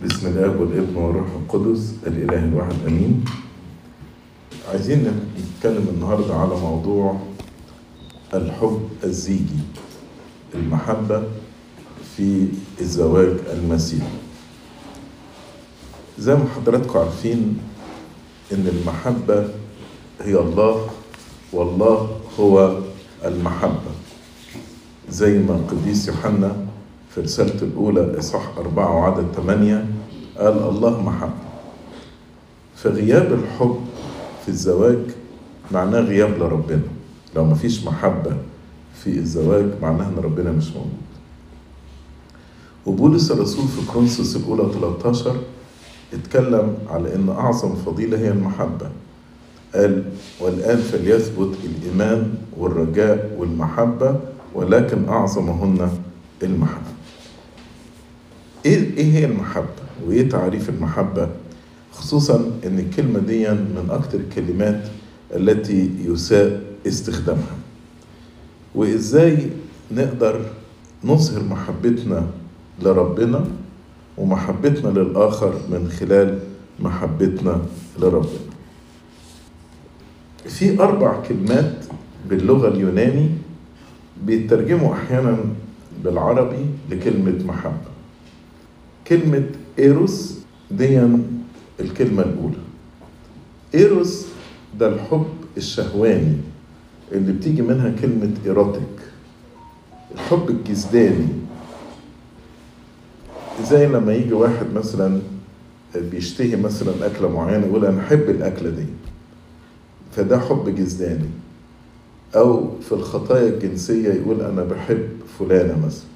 بسم الاب والابن والروح القدس الاله الواحد امين عايزين نتكلم النهارده على موضوع الحب الزيجي المحبه في الزواج المسيحي زي ما حضراتكم عارفين ان المحبه هي الله والله هو المحبه زي ما القديس يوحنا في رسالته الأولى إصحاح أربعة وعدد ثمانية قال الله محبة فغياب الحب في الزواج معناه غياب لربنا لو مفيش محبة في الزواج معناه إن ربنا مش موجود وبولس الرسول في كرونسوس الأولى 13 اتكلم على إن أعظم فضيلة هي المحبة قال والآن فليثبت الإيمان والرجاء والمحبة ولكن أعظمهن المحبة ايه ايه هي المحبة؟ وايه تعريف المحبة؟ خصوصا ان الكلمة دي من اكتر الكلمات التي يساء استخدامها. وازاي نقدر نظهر محبتنا لربنا ومحبتنا للآخر من خلال محبتنا لربنا. في أربع كلمات باللغة اليوناني بيترجموا أحيانا بالعربي لكلمة محبة كلمة إيروس دي الكلمة الأولى إيروس ده الحب الشهواني اللي بتيجي منها كلمة إيروتيك الحب الجسداني زي لما يجي واحد مثلا بيشتهي مثلا أكلة معينة يقول أنا أحب الأكلة دي فده حب جسداني أو في الخطايا الجنسية يقول أنا بحب فلانة مثلا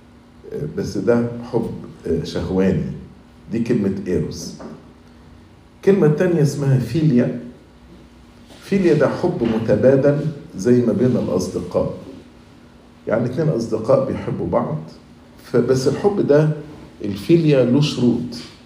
بس ده حب شهواني دي كلمة إيروس كلمة تانية اسمها فيليا فيليا ده حب متبادل زي ما بين الأصدقاء يعني اتنين أصدقاء بيحبوا بعض فبس الحب ده الفيليا له شروط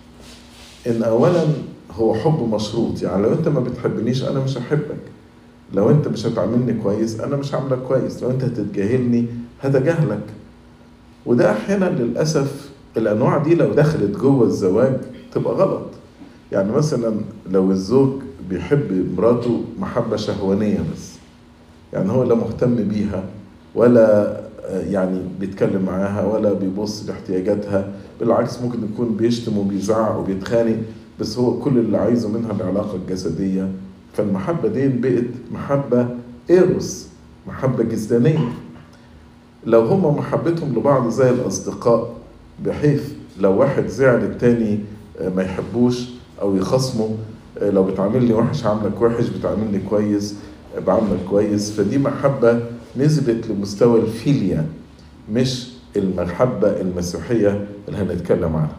إن أولا هو حب مشروط يعني لو أنت ما بتحبنيش أنا مش هحبك لو أنت مش هتعاملني كويس أنا مش هعاملك كويس لو أنت هتتجاهلني هتجاهلك وده احيانا للاسف الانواع دي لو دخلت جوه الزواج تبقى غلط يعني مثلا لو الزوج بيحب مراته محبه شهوانيه بس يعني هو لا مهتم بيها ولا يعني بيتكلم معاها ولا بيبص لاحتياجاتها بالعكس ممكن يكون بيشتم وبيزعق وبيتخانق بس هو كل اللي عايزه منها العلاقه الجسديه فالمحبه دي بقت محبه ايروس محبه جسدانيه لو هما محبتهم لبعض زي الأصدقاء بحيث لو واحد زعل التاني ما يحبوش أو يخصمه لو بتعاملني وحش عاملك وحش بتعاملني كويس بعاملك كويس فدي محبة نزلت لمستوى الفيليا مش المحبة المسيحية اللي هنتكلم عنها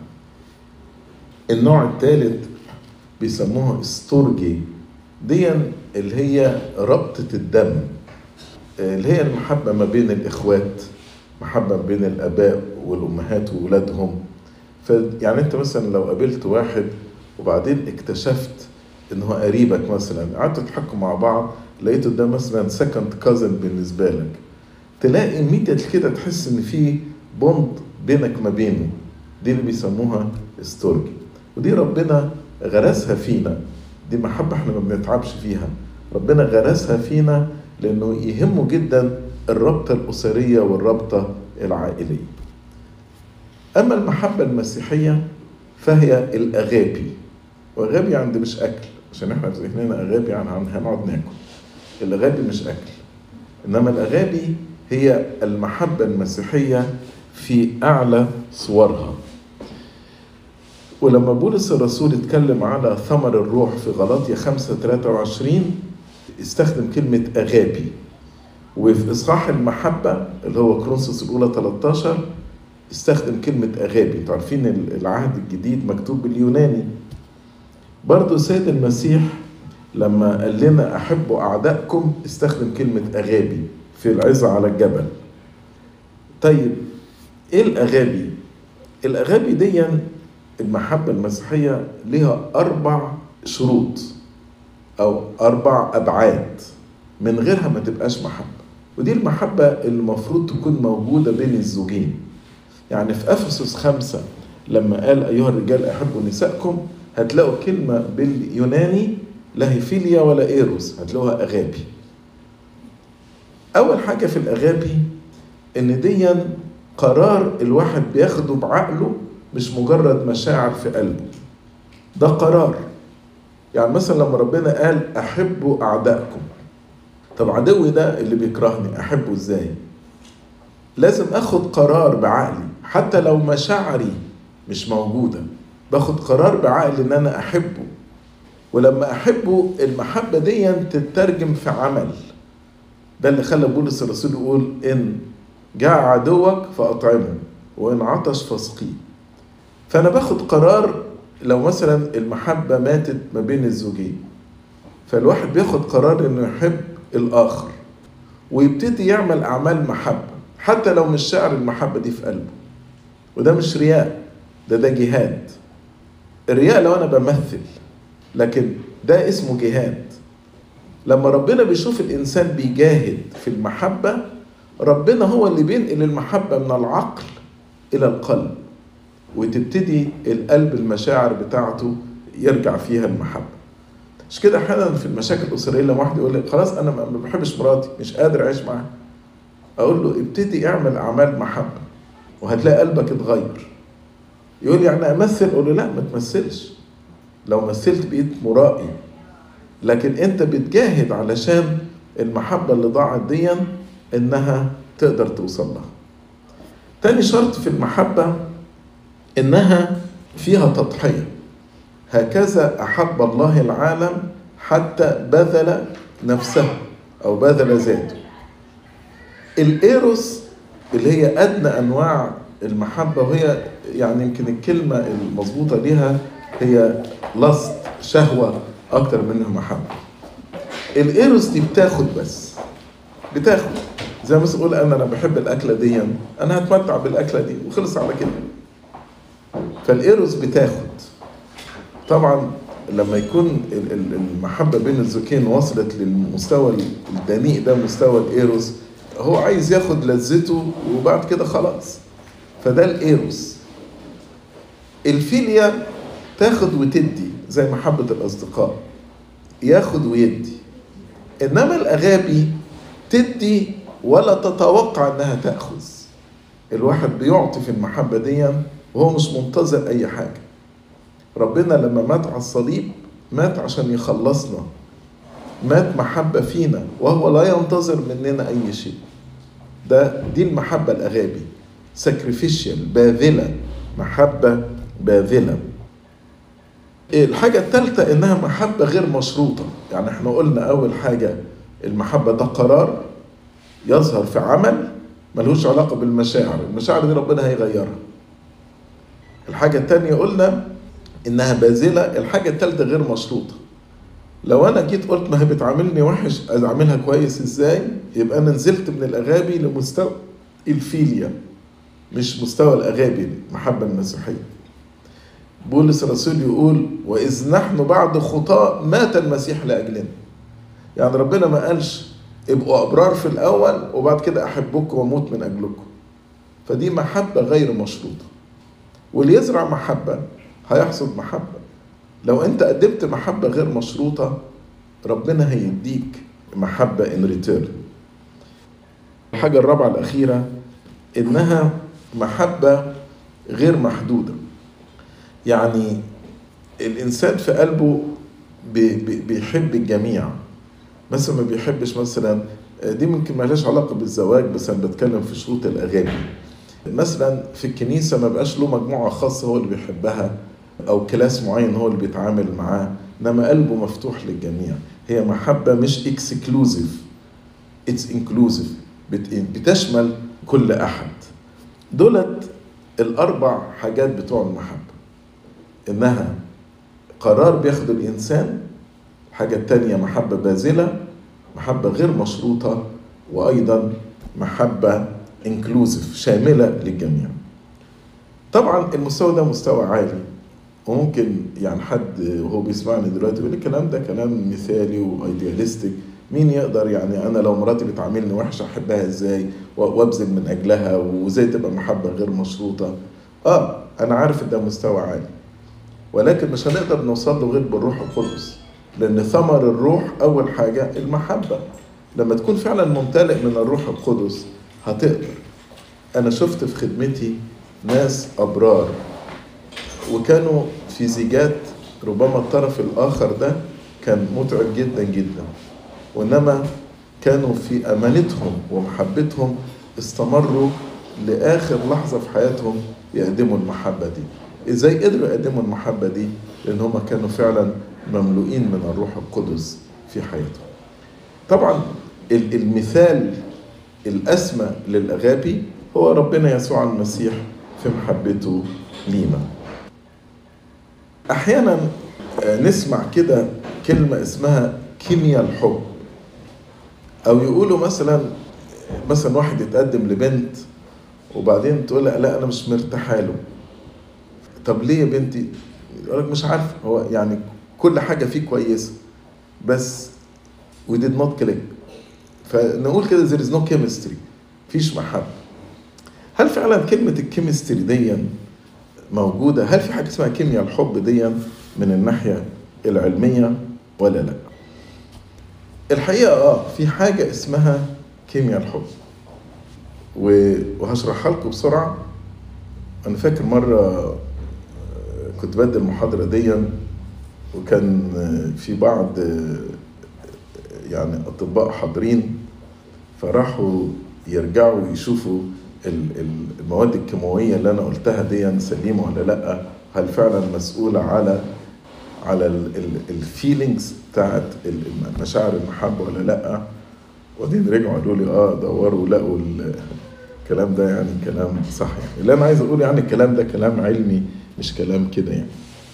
النوع الثالث بيسموها استورجي دي اللي هي ربطة الدم اللي هي المحبة ما بين الإخوات محبة ما بين الآباء والأمهات وولادهم فيعني أنت مثلا لو قابلت واحد وبعدين اكتشفت إن هو قريبك مثلا قعدتوا تضحكوا مع بعض لقيته ده مثلا سكند كازن بالنسبة لك تلاقي ميتة كده تحس إن في بوند بينك ما بينه دي اللي بيسموها استورجي ودي ربنا غرسها فينا دي محبة احنا ما بنتعبش فيها ربنا غرسها فينا لأنه يهمه جدا الرابطة الأسرية والرابطة العائلية أما المحبة المسيحية فهي الأغابي وأغابي عند مش أكل عشان احنا في ذهننا أغابي يعني هنقعد ناكل الأغابي مش أكل إنما الأغابي هي المحبة المسيحية في أعلى صورها ولما بولس الرسول اتكلم على ثمر الروح في غلاطيا 5 23 استخدم كلمة أغابي وفي إصحاح المحبة اللي هو كرونسوس الأولى 13 استخدم كلمة أغابي انتوا عارفين العهد الجديد مكتوب باليوناني برضو سيد المسيح لما قال لنا أحبوا أعدائكم استخدم كلمة أغابي في العظة على الجبل طيب إيه الأغابي؟ الأغابي دي المحبة المسيحية لها أربع شروط أو أربع أبعاد من غيرها ما تبقاش محبة ودي المحبة اللي المفروض تكون موجودة بين الزوجين يعني في أفسس خمسة لما قال أيها الرجال أحبوا نسائكم هتلاقوا كلمة باليوناني لا هي فيليا ولا إيروس هتلاقوها أغابي أول حاجة في الأغابي إن ديا قرار الواحد بياخده بعقله مش مجرد مشاعر في قلبه ده قرار يعني مثلا لما ربنا قال أحبوا أعدائكم طب عدوي ده اللي بيكرهني أحبه إزاي لازم أخد قرار بعقلي حتى لو مشاعري مش موجودة باخد قرار بعقلي إن أنا أحبه ولما أحبه المحبة دي تترجم في عمل ده اللي خلى بولس الرسول يقول إن جاء عدوك فأطعمه وإن عطش فاسقيه فأنا باخد قرار لو مثلا المحبة ماتت ما بين الزوجين فالواحد بياخد قرار إنه يحب الآخر ويبتدي يعمل أعمال محبة حتى لو مش شاعر المحبة دي في قلبه وده مش رياء ده ده جهاد الرياء لو أنا بمثل لكن ده اسمه جهاد لما ربنا بيشوف الإنسان بيجاهد في المحبة ربنا هو اللي بينقل المحبة من العقل إلى القلب وتبتدي القلب المشاعر بتاعته يرجع فيها المحبة مش كده احيانا في المشاكل الاسريه لما واحد يقول لي خلاص انا ما بحبش مراتي مش قادر اعيش معاها اقول له ابتدي اعمل اعمال محبه وهتلاقي قلبك اتغير يقول لي يعني امثل اقول له لا ما تمثلش لو مثلت بقيت مرائي لكن انت بتجاهد علشان المحبه اللي ضاعت دي انها تقدر توصل لها تاني شرط في المحبه انها فيها تضحيه هكذا أحب الله العالم حتى بذل نفسه أو بذل ذاته الإيروس اللي هي أدنى أنواع المحبة وهي يعني يمكن الكلمة المظبوطة ليها هي لست شهوة أكتر منها محبة الإيروس دي بتاخد بس بتاخد زي ما تقول أنا أنا بحب الأكلة دي أنا هتمتع بالأكلة دي وخلص على كده فالإيروس بتاخد طبعا لما يكون المحبه بين الزوجين وصلت للمستوى الدنيء ده مستوى الايروس هو عايز ياخد لذته وبعد كده خلاص فده الايروس الفيليا تاخد وتدي زي محبه الاصدقاء ياخد ويدي انما الاغابي تدي ولا تتوقع انها تاخذ الواحد بيعطي في المحبه دي وهو مش منتظر اي حاجه ربنا لما مات على الصليب مات عشان يخلصنا مات محبة فينا وهو لا ينتظر مننا أي شيء ده دي المحبة الأغابي ساكريفيشال باذلة محبة باذلة الحاجة الثالثة إنها محبة غير مشروطة يعني احنا قلنا أول حاجة المحبة ده قرار يظهر في عمل ملوش علاقة بالمشاعر المشاعر دي ربنا هيغيرها الحاجة التانية قلنا انها باذله الحاجه الثالثه غير مشروطه لو انا جيت قلت ما هي بتعاملني وحش اعملها كويس ازاي يبقى انا نزلت من الاغابي لمستوى الفيليا مش مستوى الاغابي المحبه المسيحيه بولس الرسول يقول واذ نحن بعد خطاء مات المسيح لاجلنا يعني ربنا ما قالش ابقوا ابرار في الاول وبعد كده احبكم واموت من اجلكم فدي محبه غير مشروطه واللي يزرع محبه هيحصد محبة لو انت قدمت محبة غير مشروطة ربنا هيديك محبة ان ريتيرن الحاجة الرابعة الأخيرة إنها محبة غير محدودة يعني الإنسان في قلبه بيحب الجميع مثلا ما بيحبش مثلا دي ممكن مالهاش علاقة بالزواج بس أنا بتكلم في شروط الأغاني مثلا في الكنيسة ما بقاش له مجموعة خاصة هو اللي بيحبها او كلاس معين هو اللي بيتعامل معاه انما قلبه مفتوح للجميع هي محبه مش اكسكلوزيف اتس انكلوزيف بتشمل كل احد دولت الاربع حاجات بتوع المحبه انها قرار بياخده الانسان الحاجه التانية محبه باذله محبه غير مشروطه وايضا محبه انكلوزيف شامله للجميع طبعا المستوى ده مستوى عالي وممكن يعني حد وهو بيسمعني دلوقتي يقول الكلام ده كلام مثالي وايدياليستيك مين يقدر يعني انا لو مراتي بتعاملني وحش احبها ازاي وابذل من اجلها وازاي تبقى محبه غير مشروطه اه انا عارف ان ده مستوى عالي ولكن مش هنقدر نوصل له غير بالروح القدس لان ثمر الروح اول حاجه المحبه لما تكون فعلا ممتلئ من الروح القدس هتقدر انا شفت في خدمتي ناس ابرار وكانوا في زيجات ربما الطرف الاخر ده كان متعب جدا جدا وانما كانوا في امانتهم ومحبتهم استمروا لاخر لحظه في حياتهم يقدموا المحبه دي ازاي قدروا يقدموا المحبه دي لان هم كانوا فعلا مملوئين من الروح القدس في حياتهم طبعا المثال الاسمى للاغابي هو ربنا يسوع المسيح في محبته لينا احيانا نسمع كده كلمه اسمها كيمياء الحب او يقولوا مثلا مثلا واحد يتقدم لبنت وبعدين تقول لها لا انا مش مرتاحه له طب ليه يا بنتي يقول لك مش عارف هو يعني كل حاجه فيه كويسه بس we did not click فنقول كده there is no chemistry مفيش محبه هل فعلا كلمه الكيمستري دي موجوده هل في حاجه اسمها كيمياء الحب دي من الناحيه العلميه ولا لا الحقيقه اه في حاجه اسمها كيمياء الحب وهشرحها لكم بسرعه انا فاكر مره كنت بدي المحاضره دي وكان في بعض يعني اطباء حاضرين فراحوا يرجعوا يشوفوا المواد الكيماويه اللي انا قلتها دي سليمه ولا لا هل فعلا مسؤوله على على الفيلينجز بتاعت مشاعر المحبه ولا لا وبعدين رجعوا قالوا لي اه دوروا لقوا الكلام ده يعني كلام صح يعني اللي انا عايز اقوله يعني الكلام ده كلام علمي مش كلام كده يعني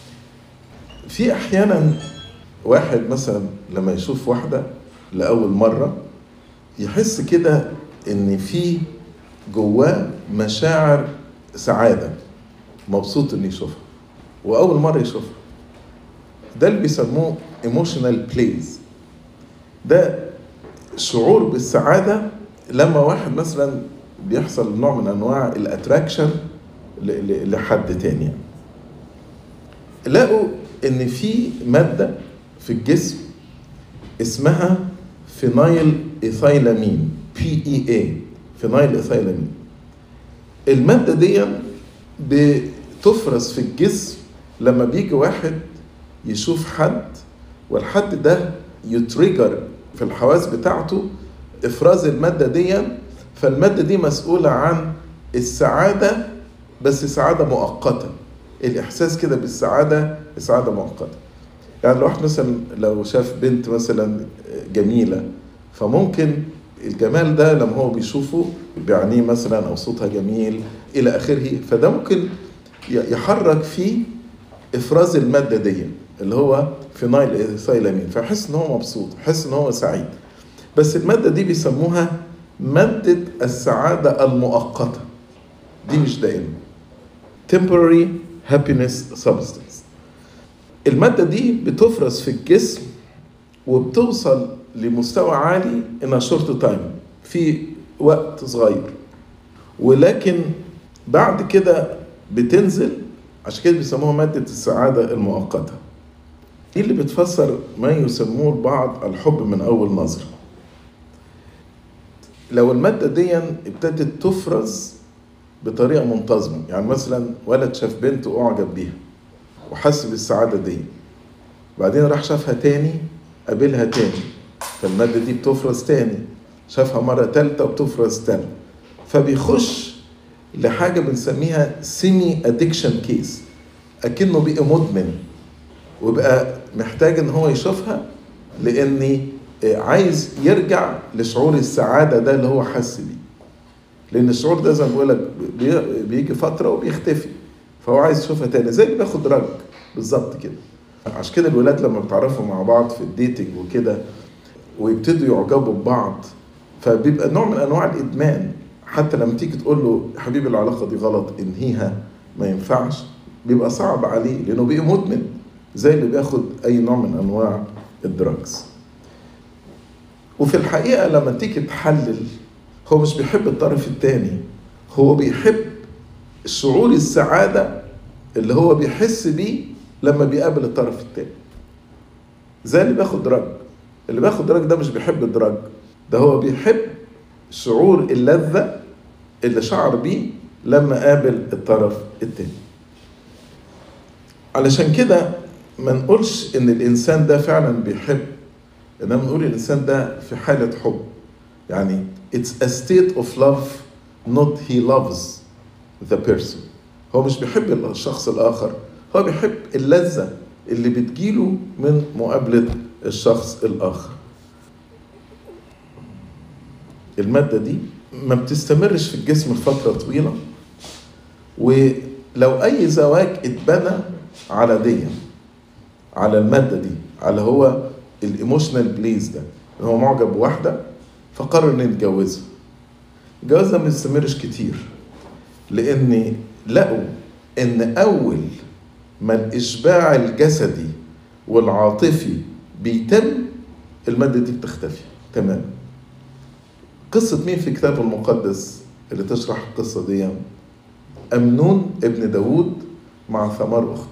في احيانا واحد مثلا لما يشوف واحده لاول مره يحس كده ان في جواه مشاعر سعاده مبسوط انه يشوفها واول مره يشوفها ده اللي بيسموه emotional plays ده شعور بالسعاده لما واحد مثلا بيحصل نوع من انواع الاتراكشن لحد تاني يعني. لقوا ان في ماده في الجسم اسمها فينايل ايثايلامين بي اي اي فينايل ايثايلامين الماده دي بتفرز في الجسم لما بيجي واحد يشوف حد والحد ده يتريجر في الحواس بتاعته افراز الماده دي فالماده دي مسؤوله عن السعاده بس سعاده مؤقته الاحساس كده بالسعاده سعاده مؤقته يعني لو واحد مثلا لو شاف بنت مثلا جميله فممكن الجمال ده لما هو بيشوفه بيعنيه مثلا او صوتها جميل الى اخره فده ممكن يحرك فيه افراز الماده دي اللي هو فينايل ايثايلامين فيحس ان هو مبسوط يحس ان هو سعيد بس الماده دي بيسموها ماده السعاده المؤقته دي مش دائمه temporary happiness substance المادة دي بتفرز في الجسم وبتوصل لمستوى عالي in a short time في وقت صغير ولكن بعد كده بتنزل عشان كده بيسموها مادة السعادة المؤقتة دي اللي بتفسر ما يسموه البعض الحب من أول نظرة لو المادة دي ابتدت تفرز بطريقة منتظمة يعني مثلا ولد شاف بنت وأعجب بيها وحس بالسعادة دي بعدين راح شافها تاني قابلها تاني فالمادة دي بتفرز تاني شافها مرة تالتة وبتفرز تاني فبيخش لحاجة بنسميها سيمي ادكشن كيس أكنه بقى مدمن وبقى محتاج ان هو يشوفها لاني عايز يرجع لشعور السعادة ده اللي هو حس بيه لان الشعور ده زي ما بقول لك بيجي فترة وبيختفي فهو عايز يشوفها تاني زي اللي بياخد دراج بالظبط كده عشان كده الولاد لما بيتعرفوا مع بعض في الديتنج وكده ويبتدوا يعجبوا ببعض فبيبقى نوع من انواع الادمان حتى لما تيجي تقول له يا حبيبي العلاقه دي غلط انهيها ما ينفعش بيبقى صعب عليه لانه بقى مدمن زي اللي بياخد اي نوع من انواع الدراجز وفي الحقيقه لما تيجي تحلل هو مش بيحب الطرف الثاني هو بيحب شعور السعاده اللي هو بيحس بيه لما بيقابل الطرف التاني زي اللي بياخد دراج اللي بياخد دراج ده مش بيحب الدراج ده هو بيحب شعور اللذة اللي شعر بيه لما قابل الطرف التاني علشان كده ما نقولش ان الانسان ده فعلا بيحب انما نقول الانسان ده في حالة حب يعني it's a state of love not he loves the person هو مش بيحب الشخص الاخر هو بيحب اللذة اللي بتجيله من مقابلة الشخص الاخر المادة دي ما بتستمرش في الجسم لفترة طويلة ولو أي زواج اتبنى على دي على المادة دي على هو الايموشنال بليز ده ان هو معجب بواحدة فقرر انه يتجوزها الجواز ده ما بيستمرش كتير لان لقوا ان اول ما الاشباع الجسدي والعاطفي بيتم المادة دي بتختفي تماما قصة مين في الكتاب المقدس اللي تشرح القصة دي أمنون ابن داود مع ثمار أخته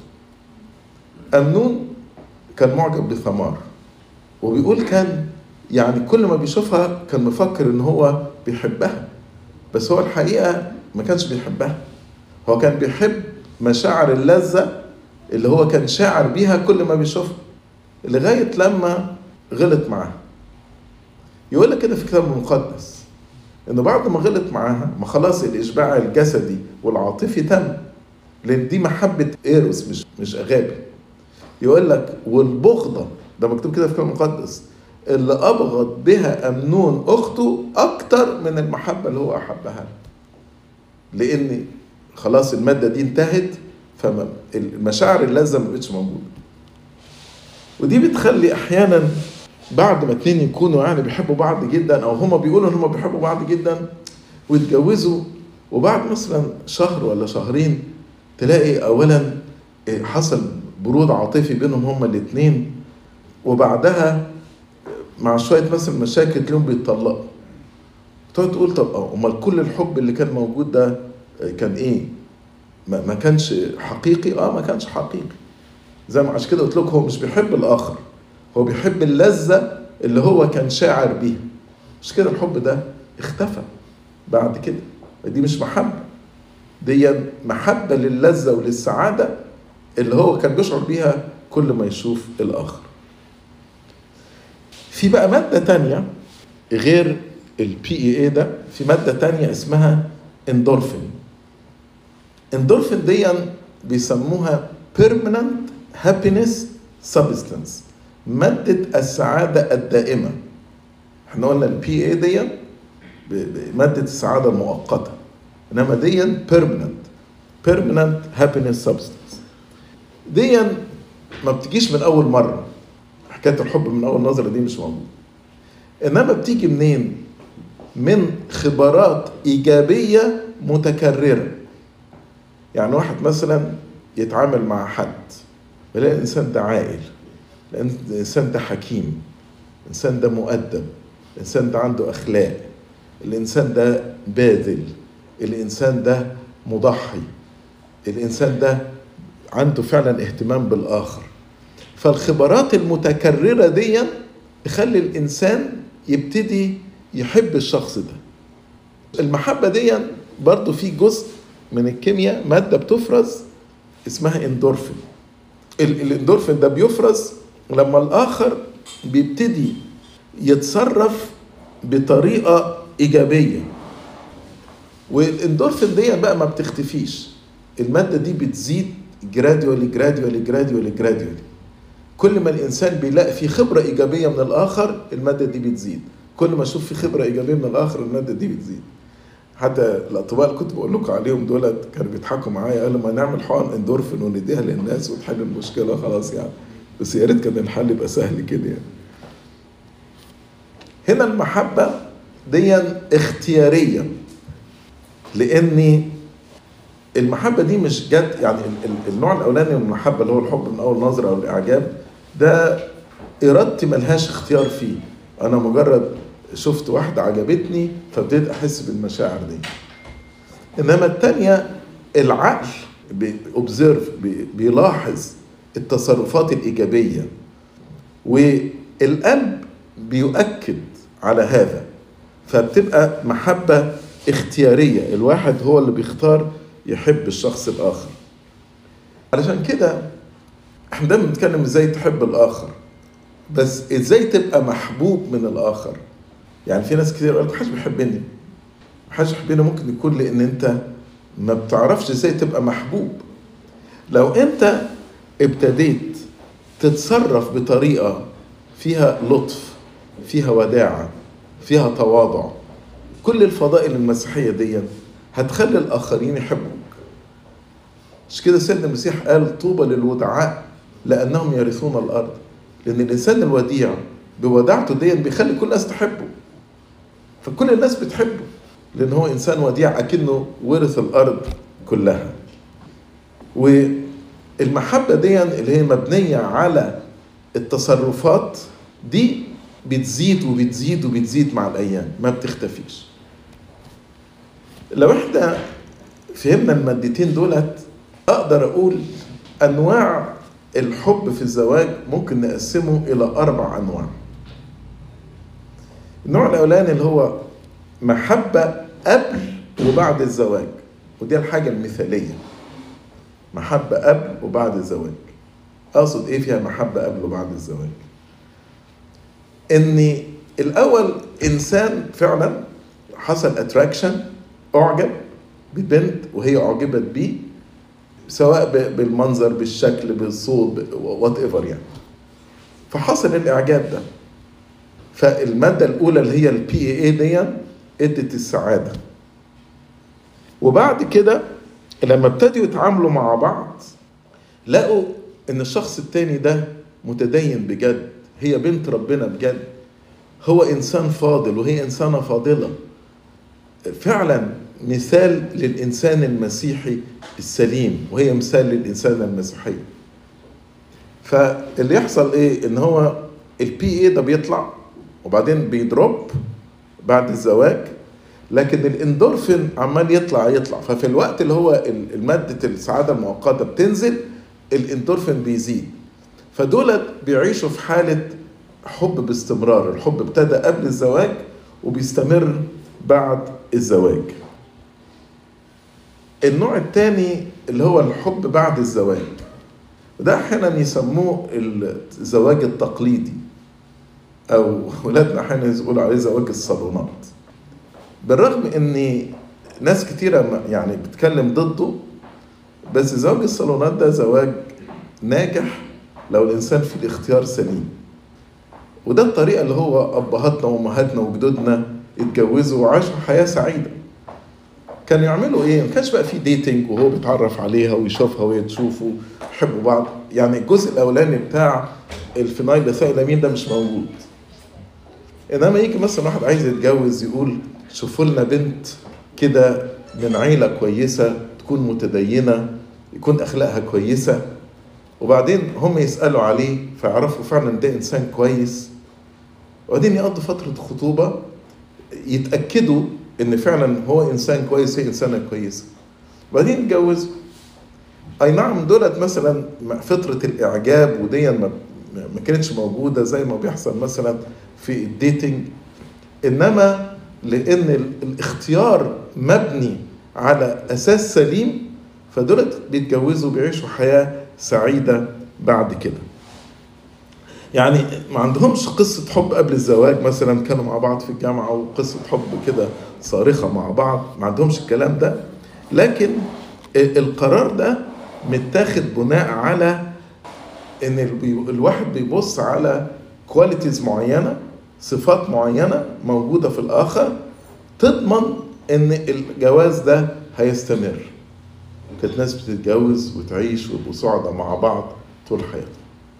أمنون كان معجب بثمار وبيقول كان يعني كل ما بيشوفها كان مفكر ان هو بيحبها بس هو الحقيقة ما كانش بيحبها هو كان بيحب مشاعر اللذة اللي هو كان شاعر بيها كل ما بيشوفها لغاية لما غلط معاها يقول لك كده في الكتاب المقدس انه بعد ما غلط معاها ما خلاص الاشباع الجسدي والعاطفي تم لان دي محبه ايروس مش مش اغابي يقول لك والبغضه ده مكتوب كده في الكتاب المقدس اللي ابغض بها امنون اخته اكتر من المحبه اللي هو احبها لان خلاص الماده دي انتهت فالمشاعر اللذه ما بقتش موجوده ودي بتخلي احيانا بعد ما اتنين يكونوا يعني بيحبوا بعض جدا او هما بيقولوا ان هما بيحبوا بعض جدا ويتجوزوا وبعد مثلا شهر ولا شهرين تلاقي اولا حصل برود عاطفي بينهم هما الاتنين وبعدها مع شويه مثلا مشاكل تلاقيهم بيتطلقوا تقعد تقول طب امال كل الحب اللي كان موجود ده كان ايه؟ ما, ما كانش حقيقي؟ اه ما كانش حقيقي زي ما عشان كده قلت لك هو مش بيحب الاخر هو بيحب اللذة اللي هو كان شاعر بيها مش كده الحب ده اختفى بعد كده دي مش محبة دي محبة للذة وللسعادة اللي هو كان بيشعر بيها كل ما يشوف الآخر في بقى مادة تانية غير البي اي اي ده في مادة تانية اسمها اندورفين اندورفين دي بيسموها permanent happiness substance مادة السعادة الدائمة احنا قلنا البي اي دي مادة السعادة المؤقتة انما دي permanent permanent happiness substance دي ما بتجيش من اول مرة حكاية الحب من اول نظرة دي مش موجودة انما بتيجي منين من خبرات ايجابية متكررة يعني واحد مثلا يتعامل مع حد يلاقي الانسان ده عاقل الانسان ده حكيم الانسان ده مؤدب الانسان ده عنده اخلاق الانسان ده باذل الانسان ده مضحي الانسان ده عنده فعلا اهتمام بالاخر فالخبرات المتكرره دي تخلي الانسان يبتدي يحب الشخص ده المحبه دي برضو في جزء من الكيمياء ماده بتفرز اسمها اندورفين الاندورفين ده بيفرز لما الاخر بيبتدي يتصرف بطريقه ايجابيه والاندورفين دي بقى ما بتختفيش الماده دي بتزيد جراديولي جراديولي جراديولي جراديولي كل ما الانسان بيلاقي في خبره ايجابيه من الاخر الماده دي بتزيد كل ما اشوف في خبره ايجابيه من الاخر الماده دي بتزيد حتى الاطباء اللي كنت بقول لكم عليهم دولت كانوا بيضحكوا معايا قالوا ما نعمل حقن اندورفين ونديها للناس وتحل المشكله خلاص يعني بس يا ريت كان الحل يبقى سهل كده يعني هنا المحبه دي اختياريه لاني المحبه دي مش جت يعني النوع الاولاني من المحبه اللي هو الحب من اول نظره او الاعجاب ده ارادتي ملهاش اختيار فيه انا مجرد شفت واحده عجبتني فابتديت احس بالمشاعر دي انما التانية العقل بيوبزرف بيلاحظ التصرفات الإيجابية والقلب بيؤكد على هذا فبتبقى محبة اختيارية الواحد هو اللي بيختار يحب الشخص الآخر علشان كده احنا دايما بنتكلم ازاي تحب الآخر بس ازاي تبقى محبوب من الآخر يعني في ناس كتير يقول لك محدش بيحبني محدش بيحبني ممكن يكون لأن أنت ما بتعرفش ازاي تبقى محبوب لو أنت ابتديت تتصرف بطريقة فيها لطف فيها وداعة فيها تواضع كل الفضائل المسيحية دي هتخلي الآخرين يحبوك مش كده سيدنا المسيح قال طوبى للودعاء لأنهم يرثون الأرض لأن الإنسان الوديع بوداعته دي بيخلي كل الناس تحبه فكل الناس بتحبه لأن هو إنسان وديع أكنه ورث الأرض كلها والمحبة دي اللي هي مبنية على التصرفات دي بتزيد وبتزيد وبتزيد مع الأيام ما بتختفيش لو احنا فهمنا المادتين دولت أقدر أقول أنواع الحب في الزواج ممكن نقسمه إلى أربع أنواع النوع الأولاني اللي هو محبة قبل وبعد الزواج ودي الحاجة المثالية محبة قبل وبعد الزواج أقصد إيه فيها محبة قبل وبعد الزواج إن الأول إنسان فعلا حصل اتراكشن أعجب ببنت وهي أعجبت بيه سواء بالمنظر بالشكل بالصوت وات ايفر يعني فحصل الاعجاب ده فالماده الاولى اللي هي البي اي اي دي ادت السعاده وبعد كده لما ابتدوا يتعاملوا مع بعض لقوا ان الشخص التاني ده متدين بجد هي بنت ربنا بجد هو انسان فاضل وهي انسانه فاضله فعلا مثال للإنسان المسيحي السليم وهي مثال للإنسان المسيحي فاللي يحصل إيه إن هو البي اي ده بيطلع وبعدين بيدروب بعد الزواج لكن الاندورفين عمال يطلع يطلع ففي الوقت اللي هو المادة السعادة المؤقتة بتنزل الاندورفين بيزيد فدولت بيعيشوا في حالة حب باستمرار الحب ابتدى قبل الزواج وبيستمر بعد الزواج النوع الثاني اللي هو الحب بعد الزواج وده احيانا يسموه الزواج التقليدي او ولادنا احيانا يقولوا عليه زواج الصالونات بالرغم ان ناس كتيرة يعني بتتكلم ضده بس زواج الصالونات ده زواج ناجح لو الانسان في الاختيار سليم وده الطريقة اللي هو ابهاتنا وامهاتنا وجدودنا اتجوزوا وعاشوا حياة سعيدة كانوا يعملوا ايه؟ ما كانش بقى في ديتنج وهو بيتعرف عليها ويشوفها وهي تشوفه يحبوا بعض، يعني الجزء الاولاني بتاع الفينايل الامين ده مش موجود. انما يجي مثلا واحد عايز يتجوز يقول شوفوا لنا بنت كده من عيلة كويسة تكون متدينة يكون أخلاقها كويسة وبعدين هم يسألوا عليه فيعرفوا فعلا ده إنسان كويس وبعدين يقضوا فترة خطوبة يتأكدوا ان فعلا هو انسان كويس هي انسانه كويسه وبعدين يتجوزوا اي نعم دولت مثلا فطره الاعجاب ودي ما ما كانتش موجوده زي ما بيحصل مثلا في الديتنج انما لان الاختيار مبني على اساس سليم فدولت بيتجوزوا بيعيشوا حياه سعيده بعد كده يعني ما عندهمش قصة حب قبل الزواج مثلا كانوا مع بعض في الجامعة وقصة حب كده صارخة مع بعض ما عندهمش الكلام ده لكن القرار ده متاخد بناء على ان الواحد بيبص على كواليتيز معينة صفات معينة موجودة في الآخر تضمن ان الجواز ده هيستمر كانت ناس بتتجوز وتعيش ويبقوا سعداء مع بعض طول حياتهم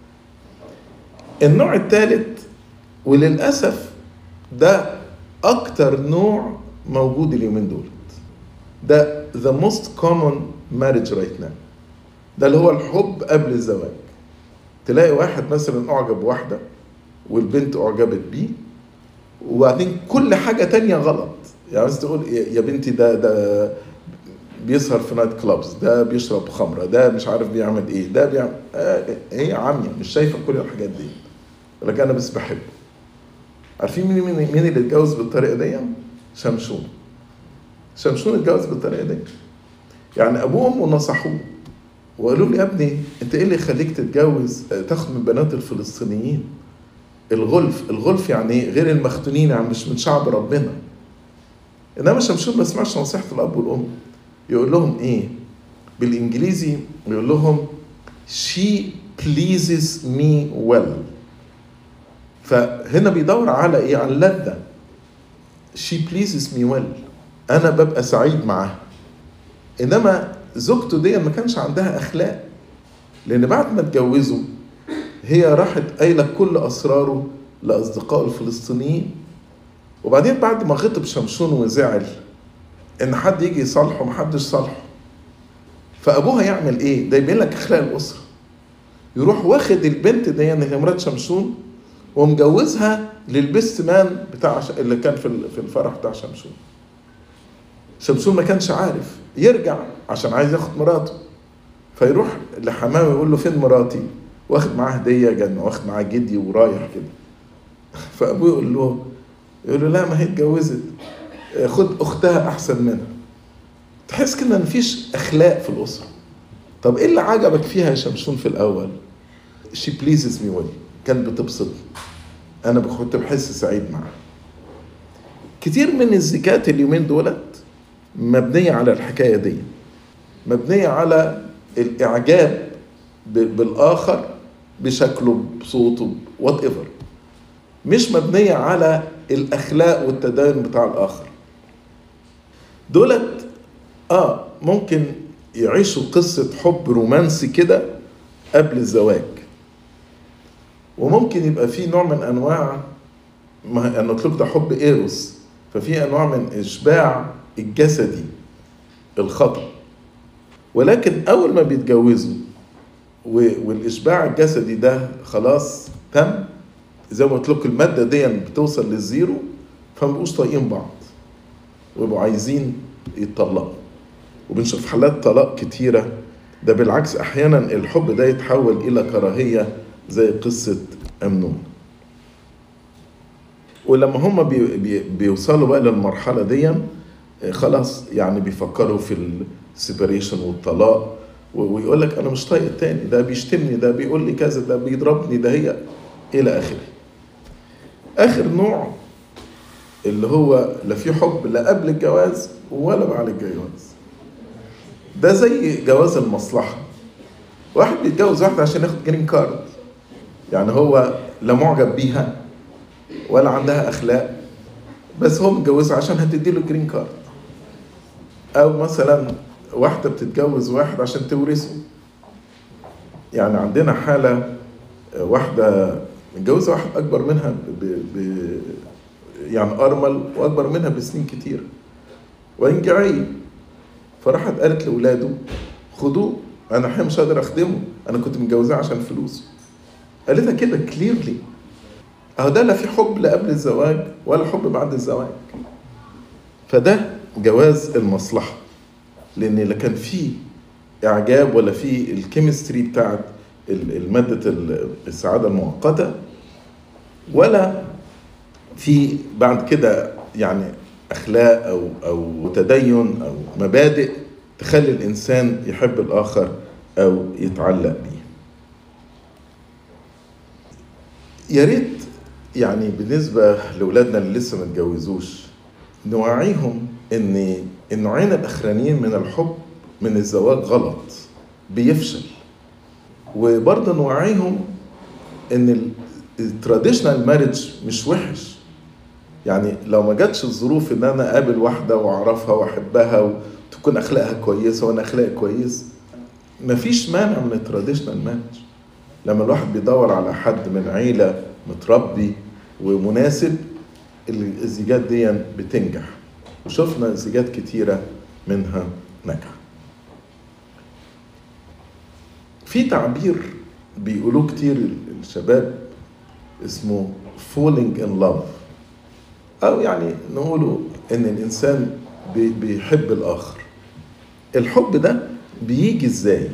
النوع الثالث وللأسف ده أكتر نوع موجود اليومين دول ده the most common marriage right now ده اللي هو الحب قبل الزواج تلاقي واحد مثلا أعجب واحدة والبنت أعجبت بيه وبعدين كل حاجة تانية غلط يعني بس تقول يا بنتي ده ده بيسهر في نايت كلابز ده بيشرب خمره ده مش عارف بيعمل ايه ده بيعمل آه هي عاميه مش شايفه كل الحاجات دي لكن انا بس بحبه عارفين مين مين مين اللي اتجوز بالطريقه دي؟ شمشون شمشون اتجوز بالطريقه دي يعني ابوه وامه نصحوه وقالوا له يا ابني انت ايه اللي يخليك تتجوز تاخد من بنات الفلسطينيين الغلف الغلف يعني ايه غير المختونين يعني مش من شعب ربنا انما شمشون ما سمعش نصيحه الاب والام يقول لهم ايه بالانجليزي يقول لهم she pleases me well فهنا بيدور على ايه على اللذه she pleases me well انا ببقى سعيد معاها انما زوجته دي ما كانش عندها اخلاق لان بعد ما اتجوزوا هي راحت قايله كل اسراره لاصدقاء الفلسطينيين وبعدين بعد ما غضب شمشون وزعل ان حد يجي يصالحه محدش صالحه فابوها يعمل ايه ده يبين لك اخلاق الاسره يروح واخد البنت دي اللي هي مرات شمشون ومجوزها للبيست مان بتاع اللي كان في في الفرح بتاع شمشون شمشون ما كانش عارف يرجع عشان عايز ياخد مراته فيروح لحمامه يقول له فين مراتي واخد معاه هديه جنه واخد معاه جدي ورايح كده فابوه يقول له يقول له لا ما هي اتجوزت خد اختها احسن منها تحس كده مفيش اخلاق في الاسره طب ايه اللي عجبك فيها يا شمشون في الاول شي بليزز مي ويل كانت بتبسطني انا كنت بحس سعيد معاها كتير من الزكاة اليومين دولت مبنية على الحكاية دي مبنية على الإعجاب بالآخر بشكله بصوته وات ايفر مش مبنية على الأخلاق والتدين بتاع الآخر دولت آه ممكن يعيشوا قصة حب رومانسي كده قبل الزواج وممكن يبقى في نوع من أنواع ما أنا قلت ده حب إيروس ففي أنواع من إشباع الجسدي الخطأ ولكن أول ما بيتجوزوا والإشباع الجسدي ده خلاص تم زي ما قلت لكم المادة دي بتوصل للزيرو فما بيبقوش طايقين بعض ويبقوا عايزين يتطلقوا وبنشوف حالات طلاق كتيرة ده بالعكس أحيانا الحب ده يتحول إلى كراهية زي قصة أمنون ولما هم بي بي بيوصلوا بقى للمرحلة دي خلاص يعني بيفكروا في السيبريشن والطلاق ويقول لك انا مش طايق التاني ده بيشتمني ده بيقول لي كذا ده بيضربني ده هي الى اخره اخر نوع اللي هو لا في حب لا قبل الجواز ولا بعد الجواز ده زي جواز المصلحة واحد بيتجوز واحدة عشان ياخد جرين كارد يعني هو لا معجب بيها ولا عندها اخلاق بس هو متجوزها عشان هتدي له جرين كارد او مثلا واحدة بتتجوز واحد عشان تورثه يعني عندنا حالة واحدة متجوزة واحد أكبر منها ب... ب... يعني أرمل وأكبر منها بسنين كتير وإنجعي فراحت قالت لأولاده خدوه أنا الحقيقة مش قادر أخدمه أنا كنت متجوزاه عشان فلوسه قالتها كده كليرلي أهو ده لا في حب لا قبل الزواج ولا حب بعد الزواج فده جواز المصلحه لان لا كان في اعجاب ولا في الكيمستري بتاعت المادة السعادة المؤقتة ولا في بعد كده يعني اخلاق او او تدين او مبادئ تخلي الانسان يحب الاخر او يتعلق بيه. يا ريت يعني بالنسبة لأولادنا اللي لسه ما اتجوزوش نوعيهم ان النوعين الاخرانيين من الحب من الزواج غلط بيفشل وبرضه نوعيهم ان التراديشنال ماريج مش وحش يعني لو ما جاتش الظروف ان انا اقابل واحده واعرفها واحبها وتكون اخلاقها كويسه وانا اخلاقي كويس مفيش مانع من التراديشنال ماريج لما الواحد بيدور على حد من عيله متربي ومناسب الزيجات دي بتنجح وشفنا زيجات كتيرة منها نجح في تعبير بيقولوه كتير الشباب اسمه falling in love أو يعني نقوله إن الإنسان بيحب الآخر الحب ده بيجي ازاي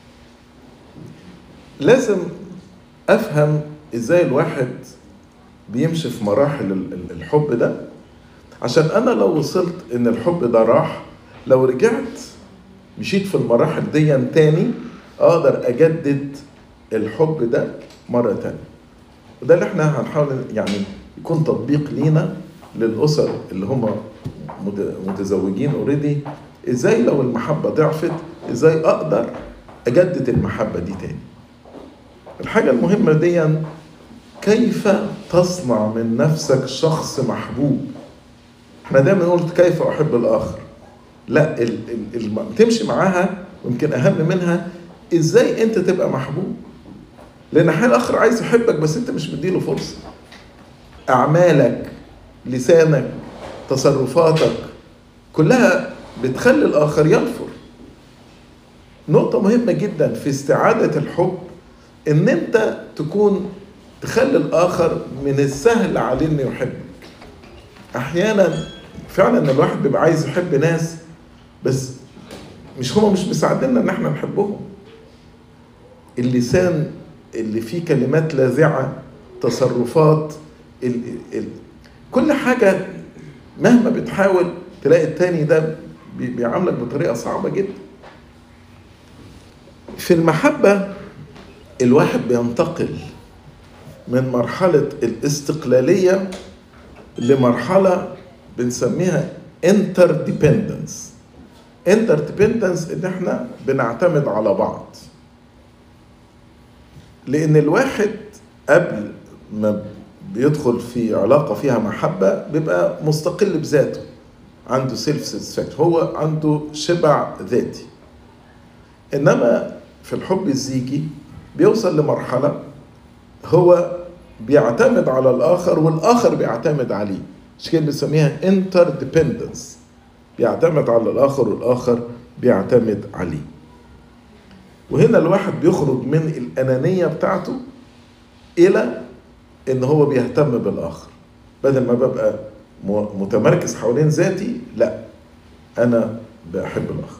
لازم افهم ازاي الواحد بيمشي في مراحل ال- ال- الحب ده عشان انا لو وصلت ان الحب ده راح لو رجعت مشيت في المراحل دي تاني اقدر اجدد الحب ده مرة تانية وده اللي احنا هنحاول يعني يكون تطبيق لينا للأسر اللي هم مت- متزوجين اوريدي ازاي لو المحبة ضعفت ازاي اقدر اجدد المحبة دي تاني الحاجة المهمة دي كيف تصنع من نفسك شخص محبوب احنا دايما نقول كيف احب الاخر لا ال ال ال تمشي معاها ويمكن اهم منها ازاي انت تبقى محبوب لان احيانا الاخر عايز يحبك بس انت مش مديله فرصه اعمالك لسانك تصرفاتك كلها بتخلي الاخر ينفر نقطه مهمه جدا في استعاده الحب ان انت تكون تخلي الاخر من السهل عليه انه يحبك احيانا فعلا الواحد بيبقى عايز يحب ناس بس مش هما مش مساعديننا ان احنا نحبهم اللسان اللي فيه كلمات لاذعه تصرفات ال ال كل حاجه مهما بتحاول تلاقي التاني ده بي- بيعاملك بطريقه صعبه جدا في المحبه الواحد بينتقل من مرحله الاستقلاليه لمرحله بنسميها انتر ديبندنس انتر ديبندنس ان احنا بنعتمد على بعض لان الواحد قبل ما بيدخل في علاقه فيها محبه بيبقى مستقل بذاته عنده سيلف ساتسفاكشن هو عنده شبع ذاتي انما في الحب الزيجي بيوصل لمرحله هو بيعتمد على الاخر والاخر بيعتمد عليه مش كده بنسميها انتر ديبندنس بيعتمد على الاخر والاخر بيعتمد عليه وهنا الواحد بيخرج من الانانيه بتاعته الى ان هو بيهتم بالاخر بدل ما ببقى م- متمركز حوالين ذاتي لا انا بحب الاخر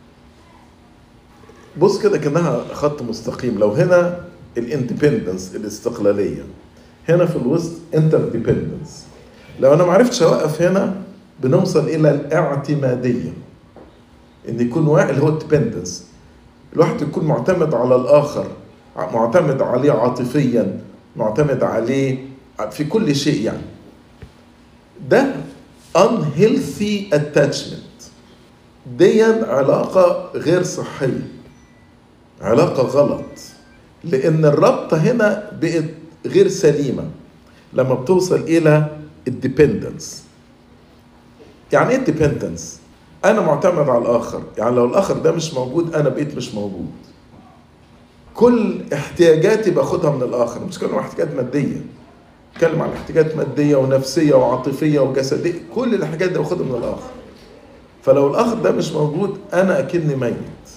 بص كده كانها خط مستقيم لو هنا الاندبندنس الاستقلاليه هنا في الوسط انتر ديبندنس لو انا ما عرفتش اوقف هنا بنوصل الى الاعتماديه ان يكون واحد اللي هو الديبندنس الواحد يكون معتمد على الاخر معتمد عليه عاطفيا معتمد عليه في كل شيء يعني ده unhealthy attachment دي علاقة غير صحية علاقة غلط لأن الرابطة هنا بقت غير سليمة لما بتوصل إلى الديبندنس يعني ايه الديبندنس؟ أنا معتمد على الآخر يعني لو الآخر ده مش موجود أنا بقيت مش موجود كل احتياجاتي باخدها من الآخر مش كلها احتياجات مادية بتكلم عن احتياجات مادية ونفسية وعاطفية وجسدية كل الحاجات دي باخدها من الآخر فلو الآخر ده مش موجود أنا أكني ميت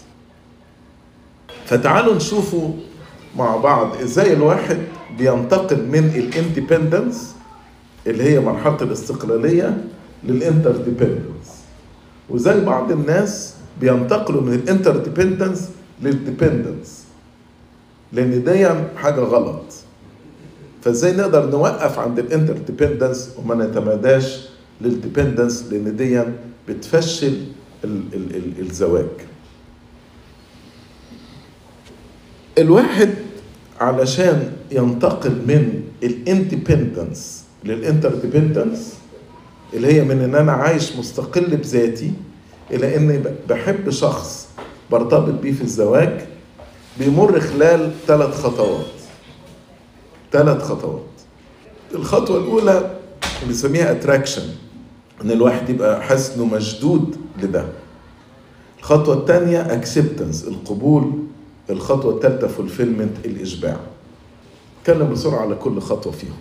فتعالوا نشوفوا مع بعض ازاي الواحد بينتقل من الاندبندنس اللي هي مرحله الاستقلاليه للانتر ديبندنس وزي بعض الناس بينتقلوا من الانتر ديبندنس للديبندنس لان دي حاجه غلط فازاي نقدر نوقف عند الانتر ديبندنس وما نتماداش للديبندنس لان دي بتفشل ال ال ال الزواج الواحد علشان ينتقل من الاندبندنس للانترديبندنس اللي هي من ان انا عايش مستقل بذاتي الى اني بحب شخص برتبط بيه في الزواج بيمر خلال ثلاث خطوات ثلاث خطوات الخطوه الاولى بنسميها اتراكشن ان الواحد يبقى حاسس انه مشدود لده الخطوه الثانيه اكسبتنس القبول الخطوة الثالثة فولفيلمنت الإشباع اتكلم بسرعة على كل خطوة فيهم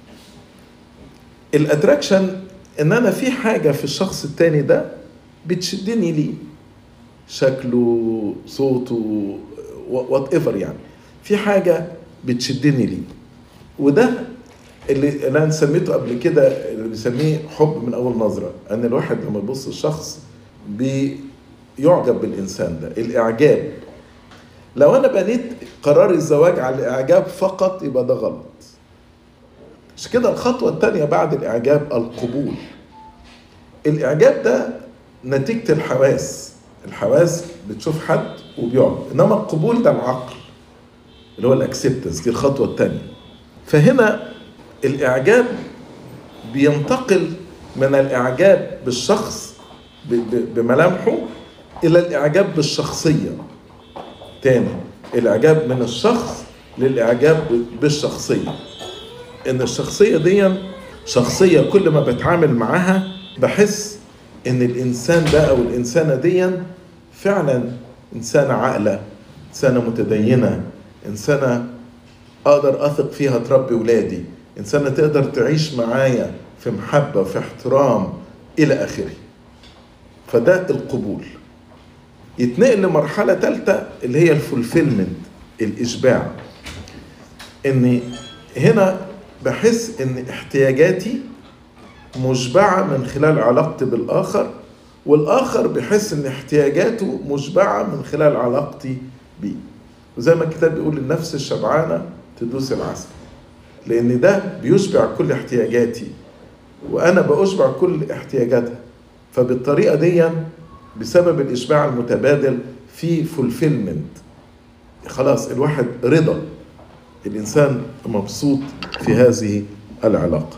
الاتراكشن ان انا في حاجة في الشخص التاني ده بتشدني ليه شكله صوته وات ايفر يعني في حاجة بتشدني ليه وده اللي انا سميته قبل كده اللي بنسميه حب من اول نظرة ان الواحد لما يبص الشخص بي يعجب بالإنسان ده الإعجاب لو أنا بنيت قرار الزواج على الإعجاب فقط يبقى ده غلط مش كده الخطوة الثانية بعد الإعجاب القبول الإعجاب ده نتيجة الحواس الحواس بتشوف حد وبيعجب إنما القبول ده العقل اللي هو الأكسبتنس دي الخطوة الثانية فهنا الإعجاب بينتقل من الإعجاب بالشخص بملامحه إلى الإعجاب بالشخصية تاني الإعجاب من الشخص للإعجاب بالشخصية إن الشخصية دي شخصية كل ما بتعامل معاها بحس إن الإنسان ده أو الإنسانة دي فعلا إنسانة عاقلة إنسانة متدينة إنسانة أقدر أثق فيها تربي ولادي إنسانة تقدر تعيش معايا في محبة وفي احترام إلى آخره فده القبول يتنقل لمرحلة ثالثة اللي هي الفولفيلمنت الإشباع إن هنا بحس إن احتياجاتي مشبعة من خلال علاقتي بالآخر والآخر بيحس إن احتياجاته مشبعة من خلال علاقتي بيه وزي ما الكتاب بيقول النفس الشبعانة تدوس العسل لأن ده بيشبع كل احتياجاتي وأنا بأشبع كل احتياجاتها فبالطريقة دي بسبب الإشباع المتبادل في فولفيلمنت خلاص الواحد رضا الإنسان مبسوط في هذه العلاقة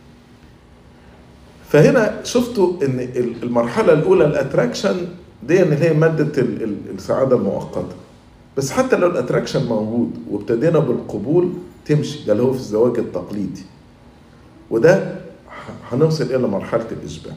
فهنا شفتوا ان المرحلة الأولى الاتراكشن دي اللي هي مادة السعادة المؤقتة بس حتى لو الاتراكشن موجود وابتدينا بالقبول تمشي ده اللي هو في الزواج التقليدي وده هنوصل الى مرحله الاشباع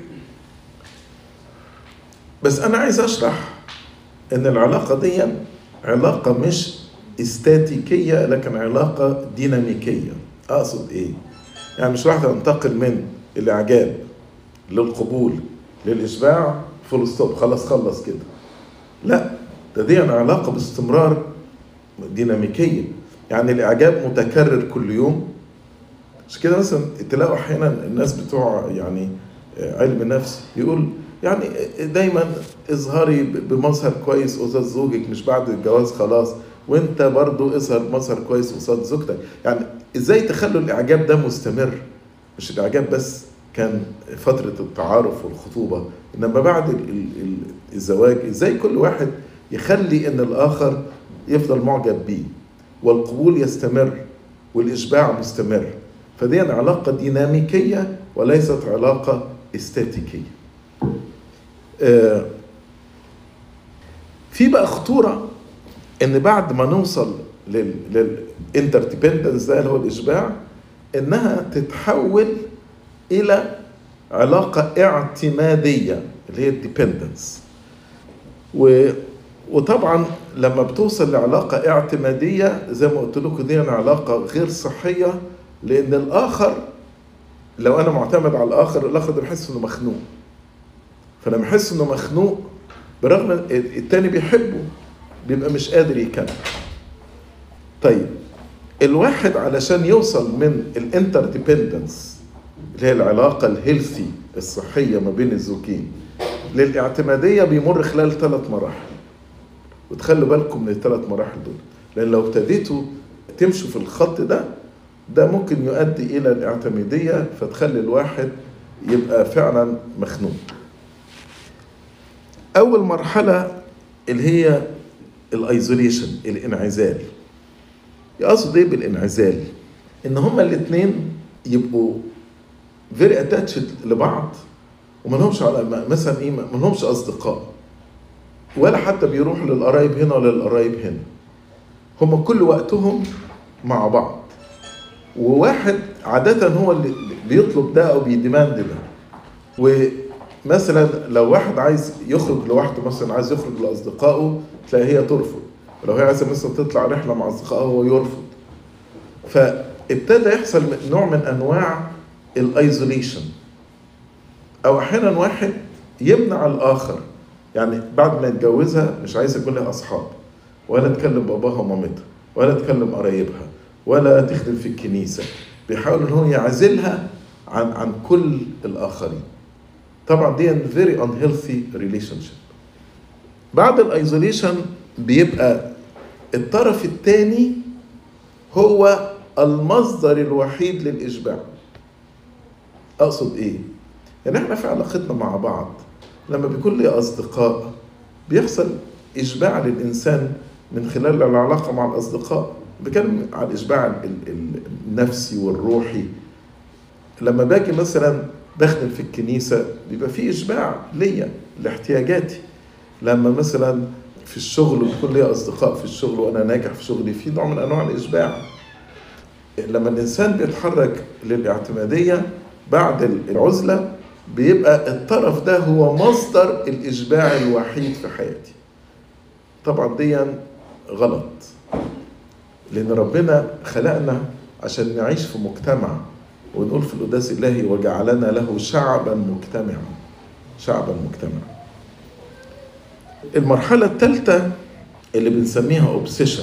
بس انا عايز اشرح ان العلاقه دي علاقه مش استاتيكيه لكن علاقه ديناميكيه اقصد ايه يعني مش راح تنتقل من الاعجاب للقبول للاشباع فول ستوب خلاص خلص كده لا ده دي علاقه باستمرار ديناميكيه يعني الاعجاب متكرر كل يوم مش كده مثلا تلاقوا احيانا الناس بتوع يعني علم النفس يقول يعني دايما اظهري بمظهر كويس قصاد زوجك مش بعد الجواز خلاص وانت برضو اظهر بمظهر كويس قصاد زوجتك يعني ازاي تخلوا الاعجاب ده مستمر مش الاعجاب بس كان فترة التعارف والخطوبة انما بعد الزواج ازاي كل واحد يخلي ان الاخر يفضل معجب بيه والقبول يستمر والاشباع مستمر فدي علاقة ديناميكية وليست علاقة استاتيكية في بقى خطورة ان بعد ما نوصل للانترديبندنس ده اللي هو الاشباع انها تتحول الى علاقة اعتمادية اللي هي الديبندنس و وطبعا لما بتوصل لعلاقة اعتمادية زي ما قلت لكم دي علاقة غير صحية لأن الآخر لو أنا معتمد على الآخر الآخر ده بحس إنه مخنوق فلما يحس إنه مخنوق برغم التاني بيحبه بيبقى مش قادر يكمل طيب الواحد علشان يوصل من الانتر ديبندنس اللي هي العلاقة الهيلثي الصحية ما بين الزوجين للاعتمادية بيمر خلال ثلاث مراحل وتخلوا بالكم من الثلاث مراحل دول لان لو ابتديتوا تمشوا في الخط ده ده ممكن يؤدي الى الاعتماديه فتخلي الواحد يبقى فعلا مخنوق اول مرحله اللي هي الايزوليشن الانعزال يقصد ايه بالانعزال ان هما الاثنين يبقوا فيري اتاتشد لبعض وما لهمش على مثلا ايه ما لهمش اصدقاء ولا حتى بيروحوا للقرايب هنا ولا للقرايب هنا هم كل وقتهم مع بعض وواحد عادة هو اللي بيطلب ده أو بيديماند ده ومثلا لو واحد عايز يخرج لوحده مثلا عايز يخرج لأصدقائه تلاقي هي ترفض لو هي عايزة مثلا تطلع رحلة مع أصدقائها هو يرفض فابتدى يحصل نوع من أنواع الايزوليشن أو أحيانا واحد يمنع الآخر يعني بعد ما يتجوزها مش عايز يكون لها اصحاب ولا تكلم باباها ومامتها ولا تكلم قرايبها ولا تخدم في الكنيسه بيحاول ان هو يعزلها عن عن كل الاخرين طبعا دي very unhealthy relationship بعد الايزوليشن بيبقى الطرف الثاني هو المصدر الوحيد للاشباع اقصد ايه يعني احنا في علاقتنا مع بعض لما بيكون لي اصدقاء بيحصل اشباع للانسان من خلال العلاقه مع الاصدقاء بتكلم عن الاشباع ال- ال- النفسي والروحي لما باجي مثلا بخدم في الكنيسه بيبقى في اشباع ليا لاحتياجاتي لما مثلا في الشغل بيكون لي اصدقاء في الشغل وانا ناجح في شغلي في نوع من انواع الاشباع لما الانسان بيتحرك للاعتماديه بعد العزله بيبقى الطرف ده هو مصدر الاشباع الوحيد في حياتي طبعا دي غلط لان ربنا خلقنا عشان نعيش في مجتمع ونقول في القداس الالهي وجعلنا له شعبا مجتمعا شعبا مجتمعا المرحله الثالثه اللي بنسميها اوبسيشن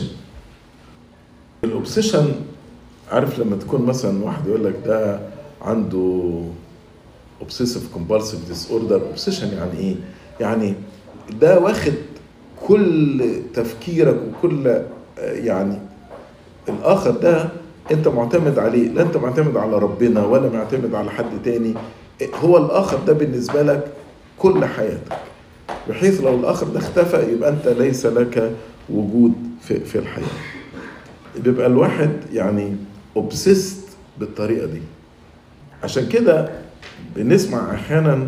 الاوبسيشن عارف لما تكون مثلا واحد يقول لك ده عنده اوبسيسيف كومبالسيف ديس اوردر اوبسيشن يعني ايه يعني ده واخد كل تفكيرك وكل آه، يعني الاخر ده انت معتمد عليه لا انت معتمد على ربنا ولا معتمد على حد تاني هو الاخر ده بالنسبه لك كل حياتك بحيث لو الاخر ده اختفى يبقى انت ليس لك وجود في في الحياه بيبقى الواحد يعني اوبسيست بالطريقه دي عشان كده بنسمع احيانا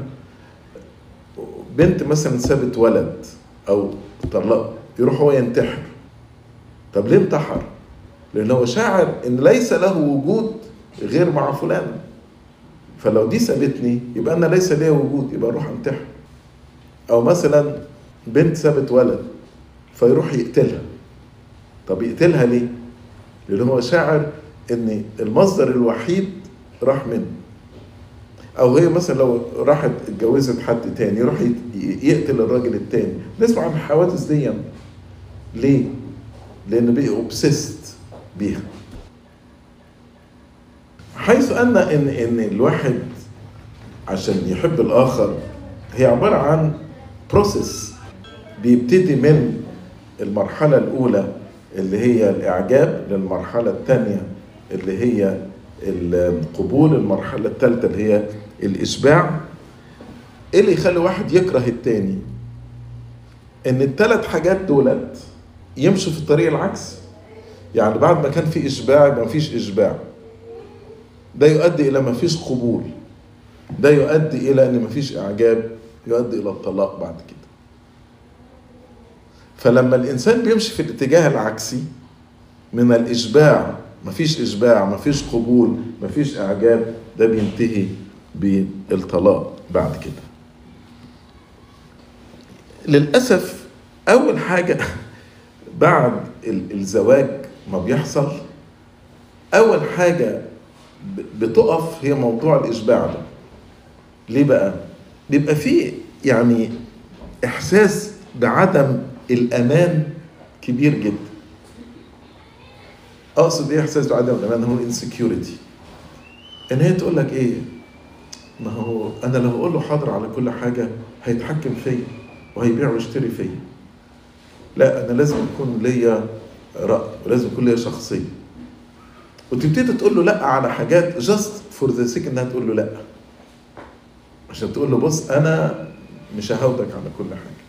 بنت مثلا سابت ولد او طلق يروح هو ينتحر طب ليه انتحر؟ لان هو شاعر ان ليس له وجود غير مع فلان فلو دي سابتني يبقى انا ليس لي وجود يبقى اروح انتحر او مثلا بنت سابت ولد فيروح يقتلها طب يقتلها ليه؟ لان هو شاعر ان المصدر الوحيد راح منه او هي مثلا لو راحت اتجوزت حد تاني يروح يت- يقتل الراجل التاني نسمع عن الحوادث دي ليه لان بقي اوبسيست بيها حيث ان ان ان الواحد عشان يحب الاخر هي عباره عن بروسيس بيبتدي من المرحله الاولى اللي هي الاعجاب للمرحله الثانيه اللي هي القبول المرحله الثالثه اللي هي الاشباع ايه اللي يخلي واحد يكره التاني ان الثلاث حاجات دولت يمشوا في الطريق العكسي يعني بعد ما كان في اشباع يبقى مفيش اشباع ده يؤدي الى مفيش قبول ده يؤدي الى ان مفيش اعجاب يؤدي الى الطلاق بعد كده فلما الانسان بيمشي في الاتجاه العكسي من الاشباع مفيش اشباع مفيش قبول مفيش اعجاب ده بينتهي بالطلاق بعد كده للاسف اول حاجه بعد ال- الزواج ما بيحصل اول حاجه ب- بتقف هي موضوع الاشباع ده ليه بقى بيبقى فيه يعني احساس بعدم الامان كبير جدا اقصد ايه احساس بعدم الامان هو الانسكيورتي ان هي تقول لك ايه ما هو انا لو اقول له حاضر على كل حاجه هيتحكم فيا وهيبيع ويشتري فيا لا انا لازم يكون ليا راي ولازم يكون ليا شخصيه وتبتدي تقول له لا على حاجات جاست فور ذا سيك انها تقول له لا عشان تقول له بص انا مش ههودك على كل حاجه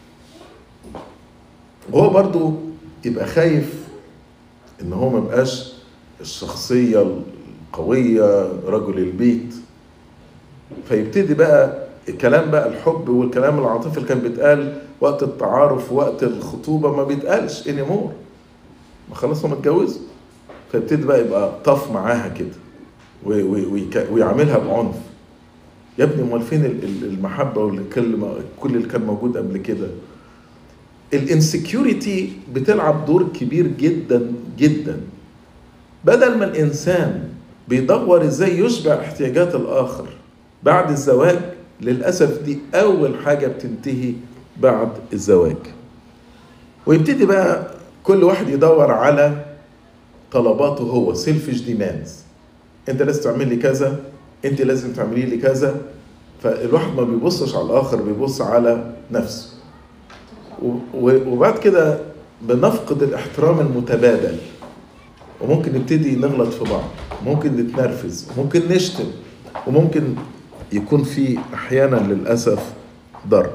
وهو برضو يبقى خايف ان هو ما يبقاش الشخصيه القويه رجل البيت فيبتدي بقى الكلام بقى الحب والكلام العاطفي اللي كان بيتقال وقت التعارف وقت الخطوبه ما بيتقالش انيمور ما خلاص هم اتجوزوا فيبتدي بقى يبقى طف معاها كده و- و- ويك- ويعاملها بعنف يا ابني امال فين ال- ال- المحبه والكلمه كل اللي كان موجود قبل كده الانسكيورتي بتلعب دور كبير جدا جدا بدل ما الانسان بيدور ازاي يشبع احتياجات الاخر بعد الزواج للاسف دي اول حاجه بتنتهي بعد الزواج ويبتدي بقى كل واحد يدور على طلباته هو سيلفش ديماندز انت لازم تعمل لي كذا انت لازم تعملي لي كذا فالواحد ما بيبصش على الاخر بيبص على نفسه وبعد كده بنفقد الاحترام المتبادل وممكن نبتدي نغلط في بعض ممكن نتنرفز ممكن نشتم وممكن يكون في احيانا للاسف ضرب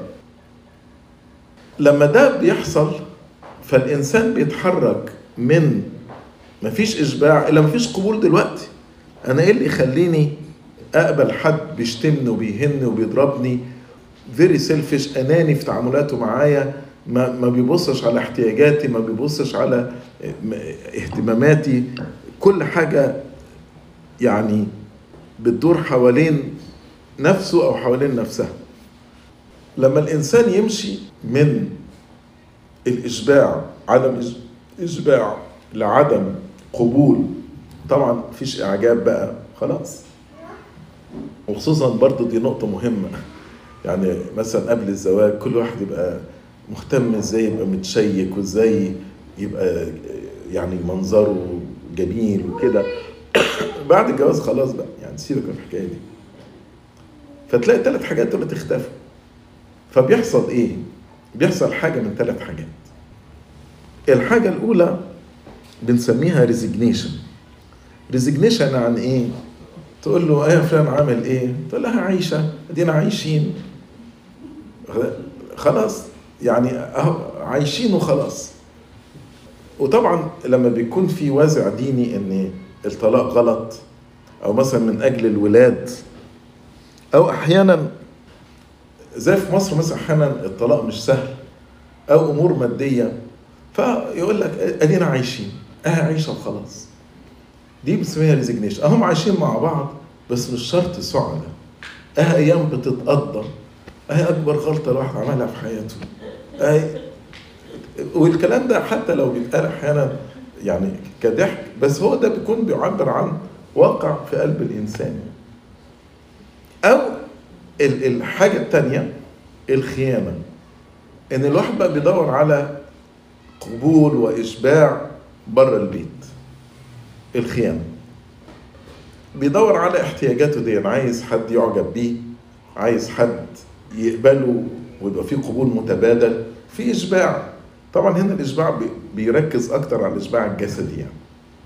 لما ده بيحصل فالانسان بيتحرك من مفيش اشباع الى مفيش قبول دلوقتي انا ايه اللي يخليني اقبل حد بيشتمني وبيهني وبيضربني فيري سيلفش اناني في تعاملاته معايا ما ما بيبصش على احتياجاتي ما بيبصش على اهتماماتي كل حاجه يعني بتدور حوالين نفسه او حوالين نفسها لما الانسان يمشي من الاشباع عدم اشباع لعدم قبول طبعا مفيش اعجاب بقى خلاص وخصوصا برضو دي نقطة مهمة يعني مثلا قبل الزواج كل واحد يبقى مهتم ازاي يبقى متشيك وازاي يبقى يعني منظره جميل وكده بعد الجواز خلاص بقى يعني سيبك من الحكايه دي فتلاقي الثلاث حاجات دول اختفوا فبيحصل ايه؟ بيحصل حاجه من ثلاث حاجات الحاجه الاولى بنسميها ريزيجنيشن ريزيجنيشن عن ايه؟ تقول له ايه يا فلان عامل ايه؟ تقول لها عايشه ادينا عايشين خلاص يعني اهو عايشين وخلاص وطبعا لما بيكون في وازع ديني ان الطلاق غلط او مثلا من اجل الولاد او احيانا زي في مصر مثلا احيانا الطلاق مش سهل او امور ماديه فيقول لك ادينا عايشين اه عيشه وخلاص دي بنسميها ريزيجنيشن اهم عايشين مع بعض بس مش شرط سعداء اه ايام بتتقضى اه اكبر غلطه الواحد عملها في حياته اه والكلام ده حتى لو بيتقال احيانا يعني كضحك بس هو ده بيكون بيعبر عن واقع في قلب الانسان او الحاجه الثانيه الخيانه ان الواحد بقى بيدور على قبول واشباع بره البيت الخيانه بيدور على احتياجاته دي يعني عايز حد يعجب بيه عايز حد يقبله ويبقى فيه قبول متبادل في اشباع طبعا هنا الاشباع بيركز اكتر على الاشباع الجسدي يعني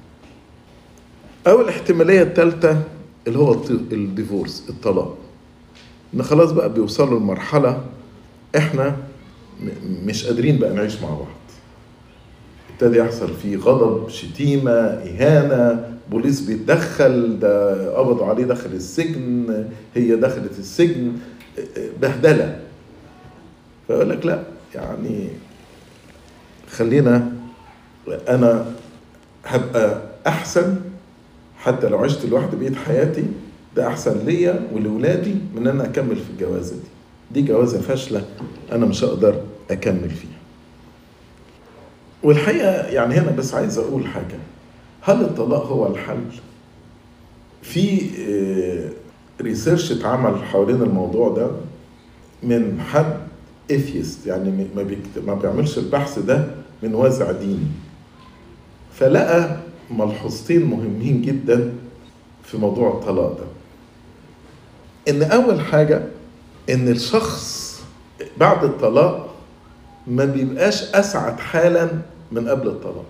او الاحتماليه الثالثه اللي هو الديفورس الطلاق ان خلاص بقى بيوصلوا لمرحله احنا مش قادرين بقى نعيش مع بعض ابتدى يحصل فيه غضب شتيمة إهانة بوليس بيتدخل ده قبضوا عليه دخل السجن هي دخلت السجن بهدلة فيقول لك لا يعني خلينا أنا هبقى أحسن حتى لو عشت لوحدي بقيت حياتي ده أحسن ليا ولولادي من أن أنا أكمل في الجوازة دي دي جوازة فاشلة أنا مش هقدر أكمل فيها والحقيقة يعني هنا بس عايز أقول حاجة هل الطلاق هو الحل؟ في ريسيرش اتعمل حوالين الموضوع ده من حد اثيست يعني ما, ما بيعملش البحث ده من وازع ديني فلقى ملحوظتين مهمين جدا في موضوع الطلاق ده ان اول حاجه ان الشخص بعد الطلاق ما بيبقاش اسعد حالا من قبل الطلاق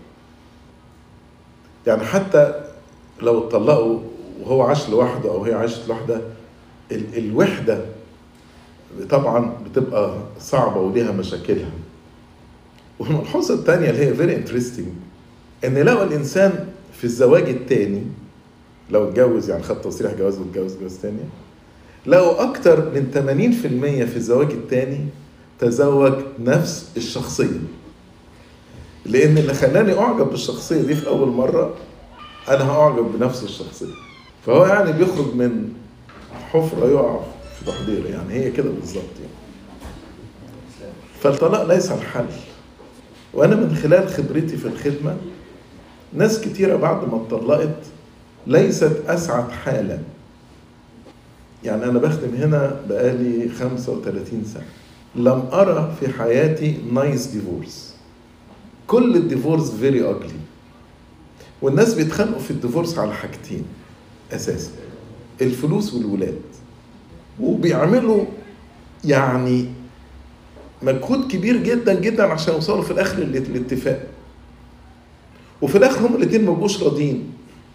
يعني حتى لو اتطلقوا وهو عاش لوحده او هي عاشت لوحدها ال- الوحده طبعا بتبقى صعبه وليها مشاكلها والملحوظه الثانيه اللي هي فيري انترستنج ان لو الانسان في الزواج الثاني لو اتجوز يعني خد تصريح جواز واتجوز جواز تاني لقوا أكتر من 80% في الزواج الثاني تزوج نفس الشخصية لأن اللي خلاني أعجب بالشخصية دي في أول مرة أنا هأعجب بنفس الشخصية فهو يعني بيخرج من حفرة يقع في تحضيره يعني هي كده بالظبط يعني فالطلاق ليس الحل وأنا من خلال خبرتي في الخدمة ناس كتيرة بعد ما اتطلقت ليست أسعد حالا يعني أنا بخدم هنا بقالي 35 سنة لم أرى في حياتي نايس ديفورس كل الديفورس فيري أجلي والناس بيتخانقوا في الديفورس على حاجتين أساسا الفلوس والولاد وبيعملوا يعني مجهود كبير جدا جدا عشان يوصلوا في الاخر للاتفاق وفي الاخر هم الاثنين ما بقوش راضيين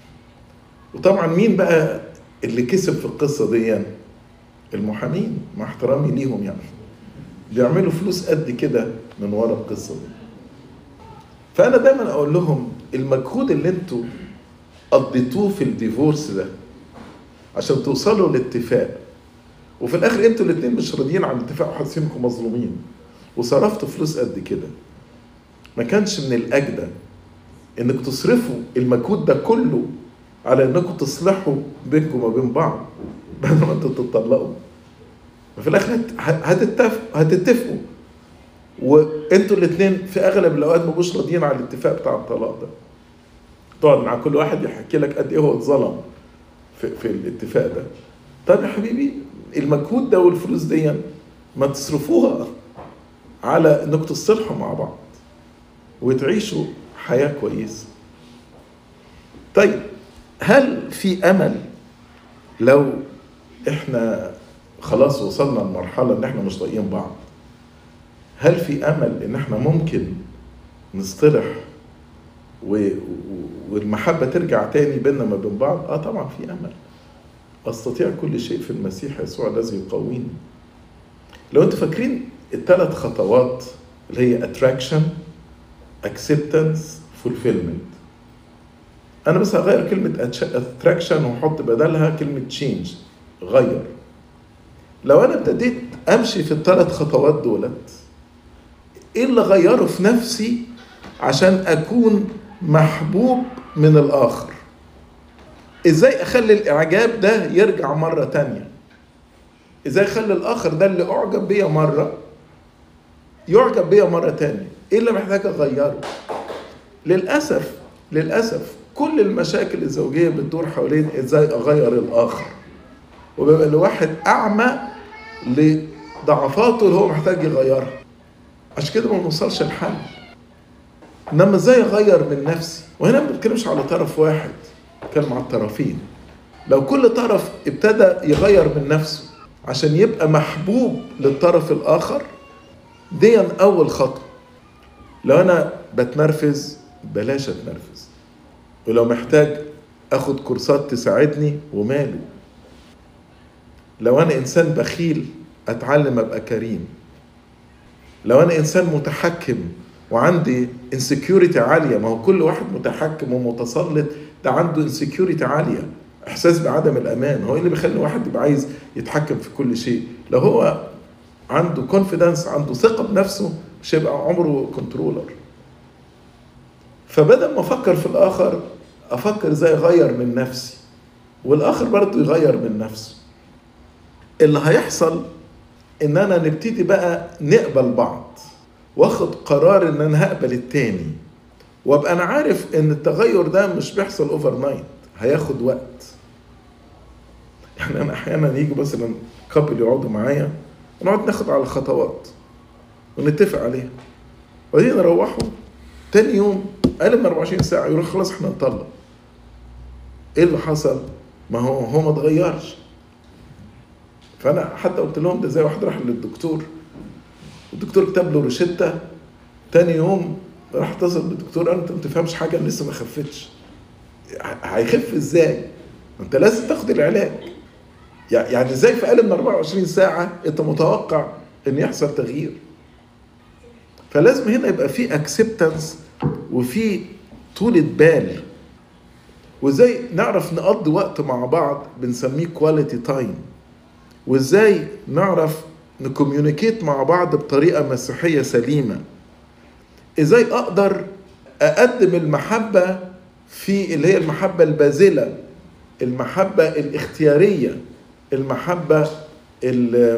وطبعا مين بقى اللي كسب في القصه دي المحامين مع احترامي ليهم يعني بيعملوا فلوس قد كده من ورا القصه دي فانا دايما اقول لهم المجهود اللي انتوا قضيتوه في الديفورس ده عشان توصلوا لاتفاق وفي الاخر انتوا الاثنين مش راضيين عن الاتفاق وحاسين انكم مظلومين وصرفتوا فلوس قد كده ما كانش من الاجدى انك تصرفوا المجهود ده كله على انكم تصلحوا بينكم وبين بعض بدل ما انتوا تتطلقوا ففي الاخر هتتفقوا هتتفقوا وانتوا الاثنين في اغلب الاوقات ما بقوش راضيين على الاتفاق بتاع الطلاق ده تقعد مع كل واحد يحكي لك قد ايه هو اتظلم في, في الاتفاق ده طب يا حبيبي المجهود ده والفلوس دي ما تصرفوها على انكم تصلحوا مع بعض وتعيشوا حياه كويسه طيب هل في امل لو احنا خلاص وصلنا لمرحله ان احنا مش طايقين بعض هل في امل ان احنا ممكن نصطلح و... والمحبه ترجع تاني بيننا ما بين بعض اه طبعا في امل استطيع كل شيء في المسيح يسوع الذي يقويني لو انتوا فاكرين الثلاث خطوات اللي هي attraction acceptance fulfillment انا بس هغير كلمه attraction واحط بدلها كلمه change غير لو انا ابتديت امشي في الثلاث خطوات دولت ايه اللي غيره في نفسي عشان اكون محبوب من الاخر ازاي اخلي الاعجاب ده يرجع مرة تانية ازاي اخلي الاخر ده اللي اعجب بيا مرة يعجب بيا مرة تانية ايه اللي محتاج اغيره للأسف للأسف كل المشاكل الزوجية بتدور حوالين ازاي اغير الاخر وبيبقى الواحد اعمى لضعفاته اللي هو محتاج يغيرها عشان كده ما بنوصلش الحل انما ازاي اغير من نفسي وهنا ما بنتكلمش على طرف واحد بنتكلم على الطرفين لو كل طرف ابتدى يغير من نفسه عشان يبقى محبوب للطرف الاخر دي اول خطوه لو انا بتنرفز بلاش اتنرفز ولو محتاج اخد كورسات تساعدني وماله لو انا انسان بخيل اتعلم ابقى كريم لو انا انسان متحكم وعندي انسكيورتي عاليه ما هو كل واحد متحكم ومتسلط ده عنده انسكيورتي عاليه احساس بعدم الامان هو اللي بيخلي الواحد يبقى عايز يتحكم في كل شيء لو هو عنده كونفيدنس عنده ثقه بنفسه مش هيبقى عمره كنترولر فبدل ما افكر في الاخر افكر ازاي اغير من نفسي والاخر برضه يغير من نفسه اللي هيحصل ان انا نبتدي بقى نقبل بعض واخد قرار ان انا هقبل التاني وابقى انا عارف ان التغير ده مش بيحصل اوفر نايت هياخد وقت يعني انا احيانا يجوا مثلا كابل يقعدوا معايا ونقعد ناخد على خطوات ونتفق عليها وبعدين نروحوا تاني يوم اقل من 24 ساعه يقول خلاص احنا نطلق ايه اللي حصل؟ ما هو هو ما اتغيرش فانا حتى قلت لهم ده زي واحد راح للدكتور الدكتور كتب له روشته تاني يوم راح اتصل بالدكتور قال انت ما تفهمش حاجه انا لسه ما خفتش هيخف ازاي؟ انت لازم تاخد العلاج يعني ازاي في اقل من 24 ساعه انت متوقع ان يحصل تغيير فلازم هنا يبقى في اكسبتنس وفي طولة بال وازاي نعرف نقضي وقت مع بعض بنسميه كواليتي تايم وازاي نعرف نكوميونيكيت مع بعض بطريقه مسيحيه سليمه ازاي اقدر اقدم المحبه في اللي هي المحبه الباذله المحبه الاختياريه المحبه اللي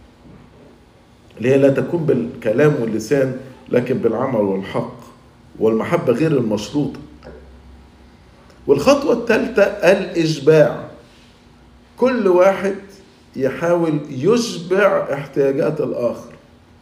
هي لا تكون بالكلام واللسان لكن بالعمل والحق والمحبه غير المشروطه والخطوه الثالثه الاشباع كل واحد يحاول يشبع احتياجات الاخر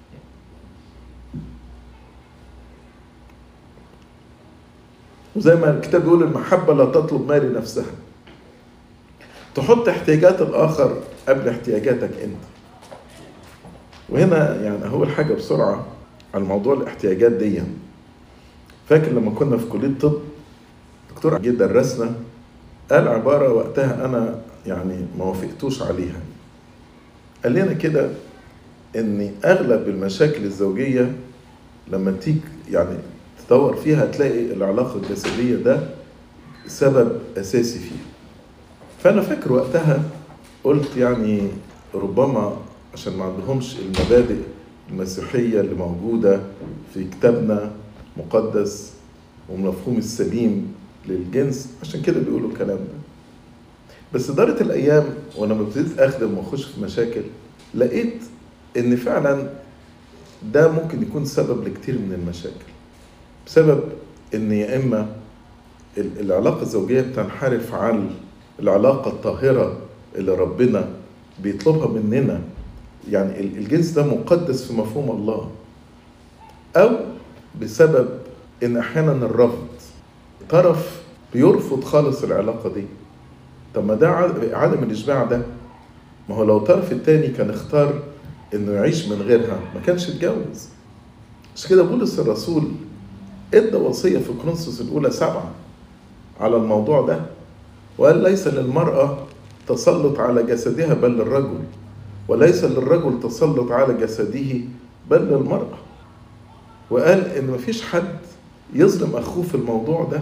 وزي ما الكتاب بيقول المحبه لا تطلب ما لنفسها تحط احتياجات الاخر قبل احتياجاتك انت وهنا يعني أول حاجة بسرعة على موضوع الاحتياجات دي فاكر لما كنا في كلية طب دكتور جه درسنا قال عبارة وقتها أنا يعني ما وافقتوش عليها قال لنا كده إن أغلب المشاكل الزوجية لما تيجي يعني تدور فيها هتلاقي العلاقة الجسدية ده سبب أساسي فيها فأنا فاكر وقتها قلت يعني ربما عشان ما عندهمش المبادئ المسيحية اللي موجودة في كتابنا مقدس والمفهوم السليم للجنس عشان كده بيقولوا الكلام ده بس دارت الأيام وأنا ابتديت أخدم وأخش في مشاكل لقيت إن فعلا ده ممكن يكون سبب لكتير من المشاكل بسبب إن يا إما العلاقة الزوجية بتنحرف عن العلاقة الطاهرة اللي ربنا بيطلبها مننا يعني الجنس ده مقدس في مفهوم الله أو بسبب إن أحيانا الرفض طرف بيرفض خالص العلاقة دي طب ما ده عدم الإشباع ده ما هو لو الطرف التاني كان اختار إنه يعيش من غيرها ما كانش اتجوز عشان كده بولس الرسول ادى وصية في كورنثوس الأولى سبعة على الموضوع ده وقال ليس للمرأة تسلط على جسدها بل للرجل وليس للرجل تسلط على جسده بل للمرأة وقال إن مفيش حد يظلم أخوه في الموضوع ده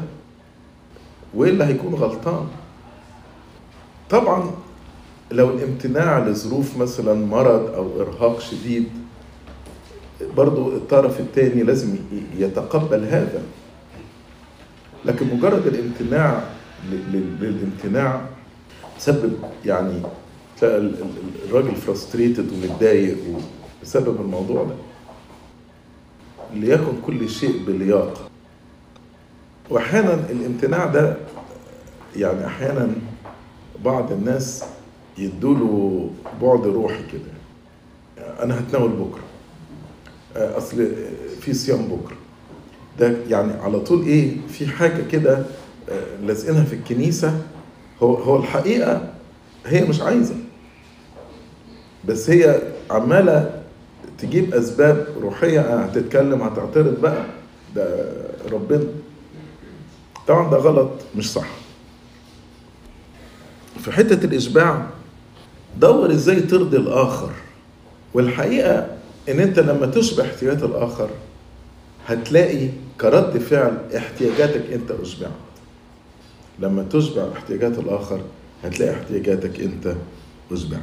وإلا هيكون غلطان طبعا لو الامتناع لظروف مثلا مرض أو إرهاق شديد برضو الطرف الثاني لازم يتقبل هذا لكن مجرد الامتناع للامتناع سبب يعني تلاقي الراجل فرستريتد ومتضايق بسبب الموضوع ده ليكن كل شيء بلياقه واحيانا الامتناع ده يعني احيانا بعض الناس يدوله بعد روحي كده انا هتناول بكره اصل في صيام بكره ده يعني على طول ايه في حاجه كده لازقينها في الكنيسه هو هو الحقيقه هي مش عايزه بس هي عماله تجيب اسباب روحيه هتتكلم هتعترض بقى ده ربنا طبعا ده غلط مش صح في حته الاشباع دور ازاي ترضي الاخر والحقيقه ان انت لما تشبع احتياجات الاخر هتلاقي كرد فعل احتياجاتك انت اشبعت لما تشبع احتياجات الاخر هتلاقي احتياجاتك انت اشبعت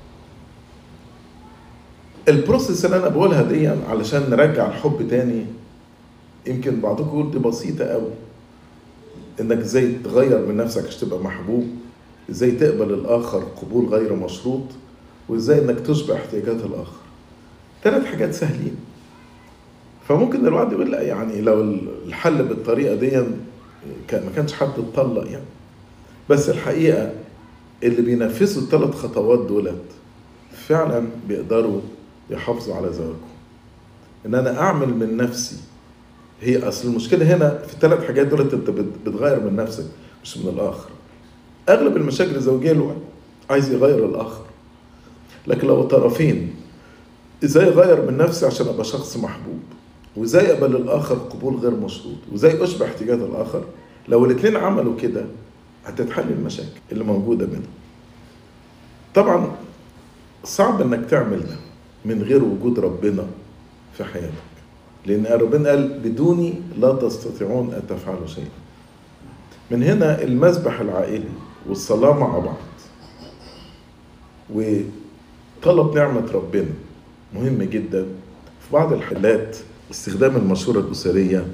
البروسيس اللي انا بقولها دي علشان نرجع الحب تاني يمكن بعضكم يقول دي بسيطه قوي انك ازاي تغير من نفسك عشان تبقى محبوب ازاي تقبل الاخر قبول غير مشروط وازاي انك تشبع احتياجات الاخر ثلاث حاجات سهلين فممكن الواحد يقول لا يعني لو الحل بالطريقه دي كان ما كانش حد اتطلق يعني بس الحقيقه اللي بينفذوا الثلاث خطوات دولت فعلا بيقدروا يحافظوا على زواجهم ان انا اعمل من نفسي هي اصل المشكله هنا في الثلاث حاجات دولت انت بتغير من نفسك مش من الاخر اغلب المشاكل الزوجيه الواحد عايز يغير الاخر لكن لو الطرفين ازاي اغير من نفسي عشان ابقى شخص محبوب وازاي اقبل الاخر قبول غير مشروط وازاي اشبع احتياجات الاخر لو الاثنين عملوا كده هتتحل المشاكل اللي موجوده بينهم طبعا صعب انك تعمل ده من غير وجود ربنا في حياتك لان ربنا قال بدوني لا تستطيعون ان تفعلوا شيئا من هنا المذبح العائلي والصلاه مع بعض وطلب نعمه ربنا مهم جدا في بعض الحالات استخدام المشورة الأسرية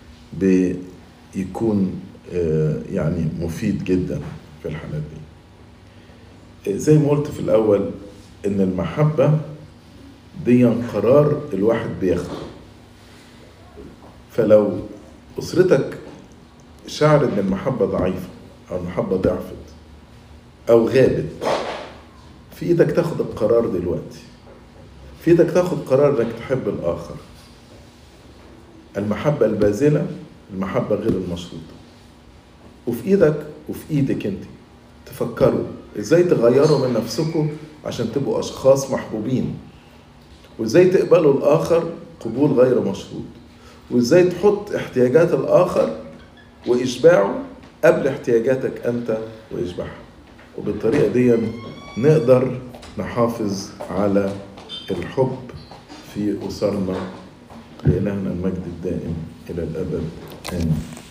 بيكون يعني مفيد جدا في الحالات دي زي ما قلت في الأول إن المحبة دي قرار الواحد بياخده فلو أسرتك شعر إن المحبة ضعيفة أو المحبة ضعفت أو غابت في إيدك تاخد القرار دلوقتي في إيدك تاخد قرار إنك تحب الآخر المحبة الباذلة المحبة غير المشروطة وفي ايدك وفي ايدك انت تفكروا ازاي تغيروا من نفسكم عشان تبقوا اشخاص محبوبين وازاي تقبلوا الاخر قبول غير مشروط وازاي تحط احتياجات الاخر واشباعه قبل احتياجاتك انت واشباعها وبالطريقه دي نقدر نحافظ على الحب في اسرنا لالهنا المجد الدائم الى الابد امين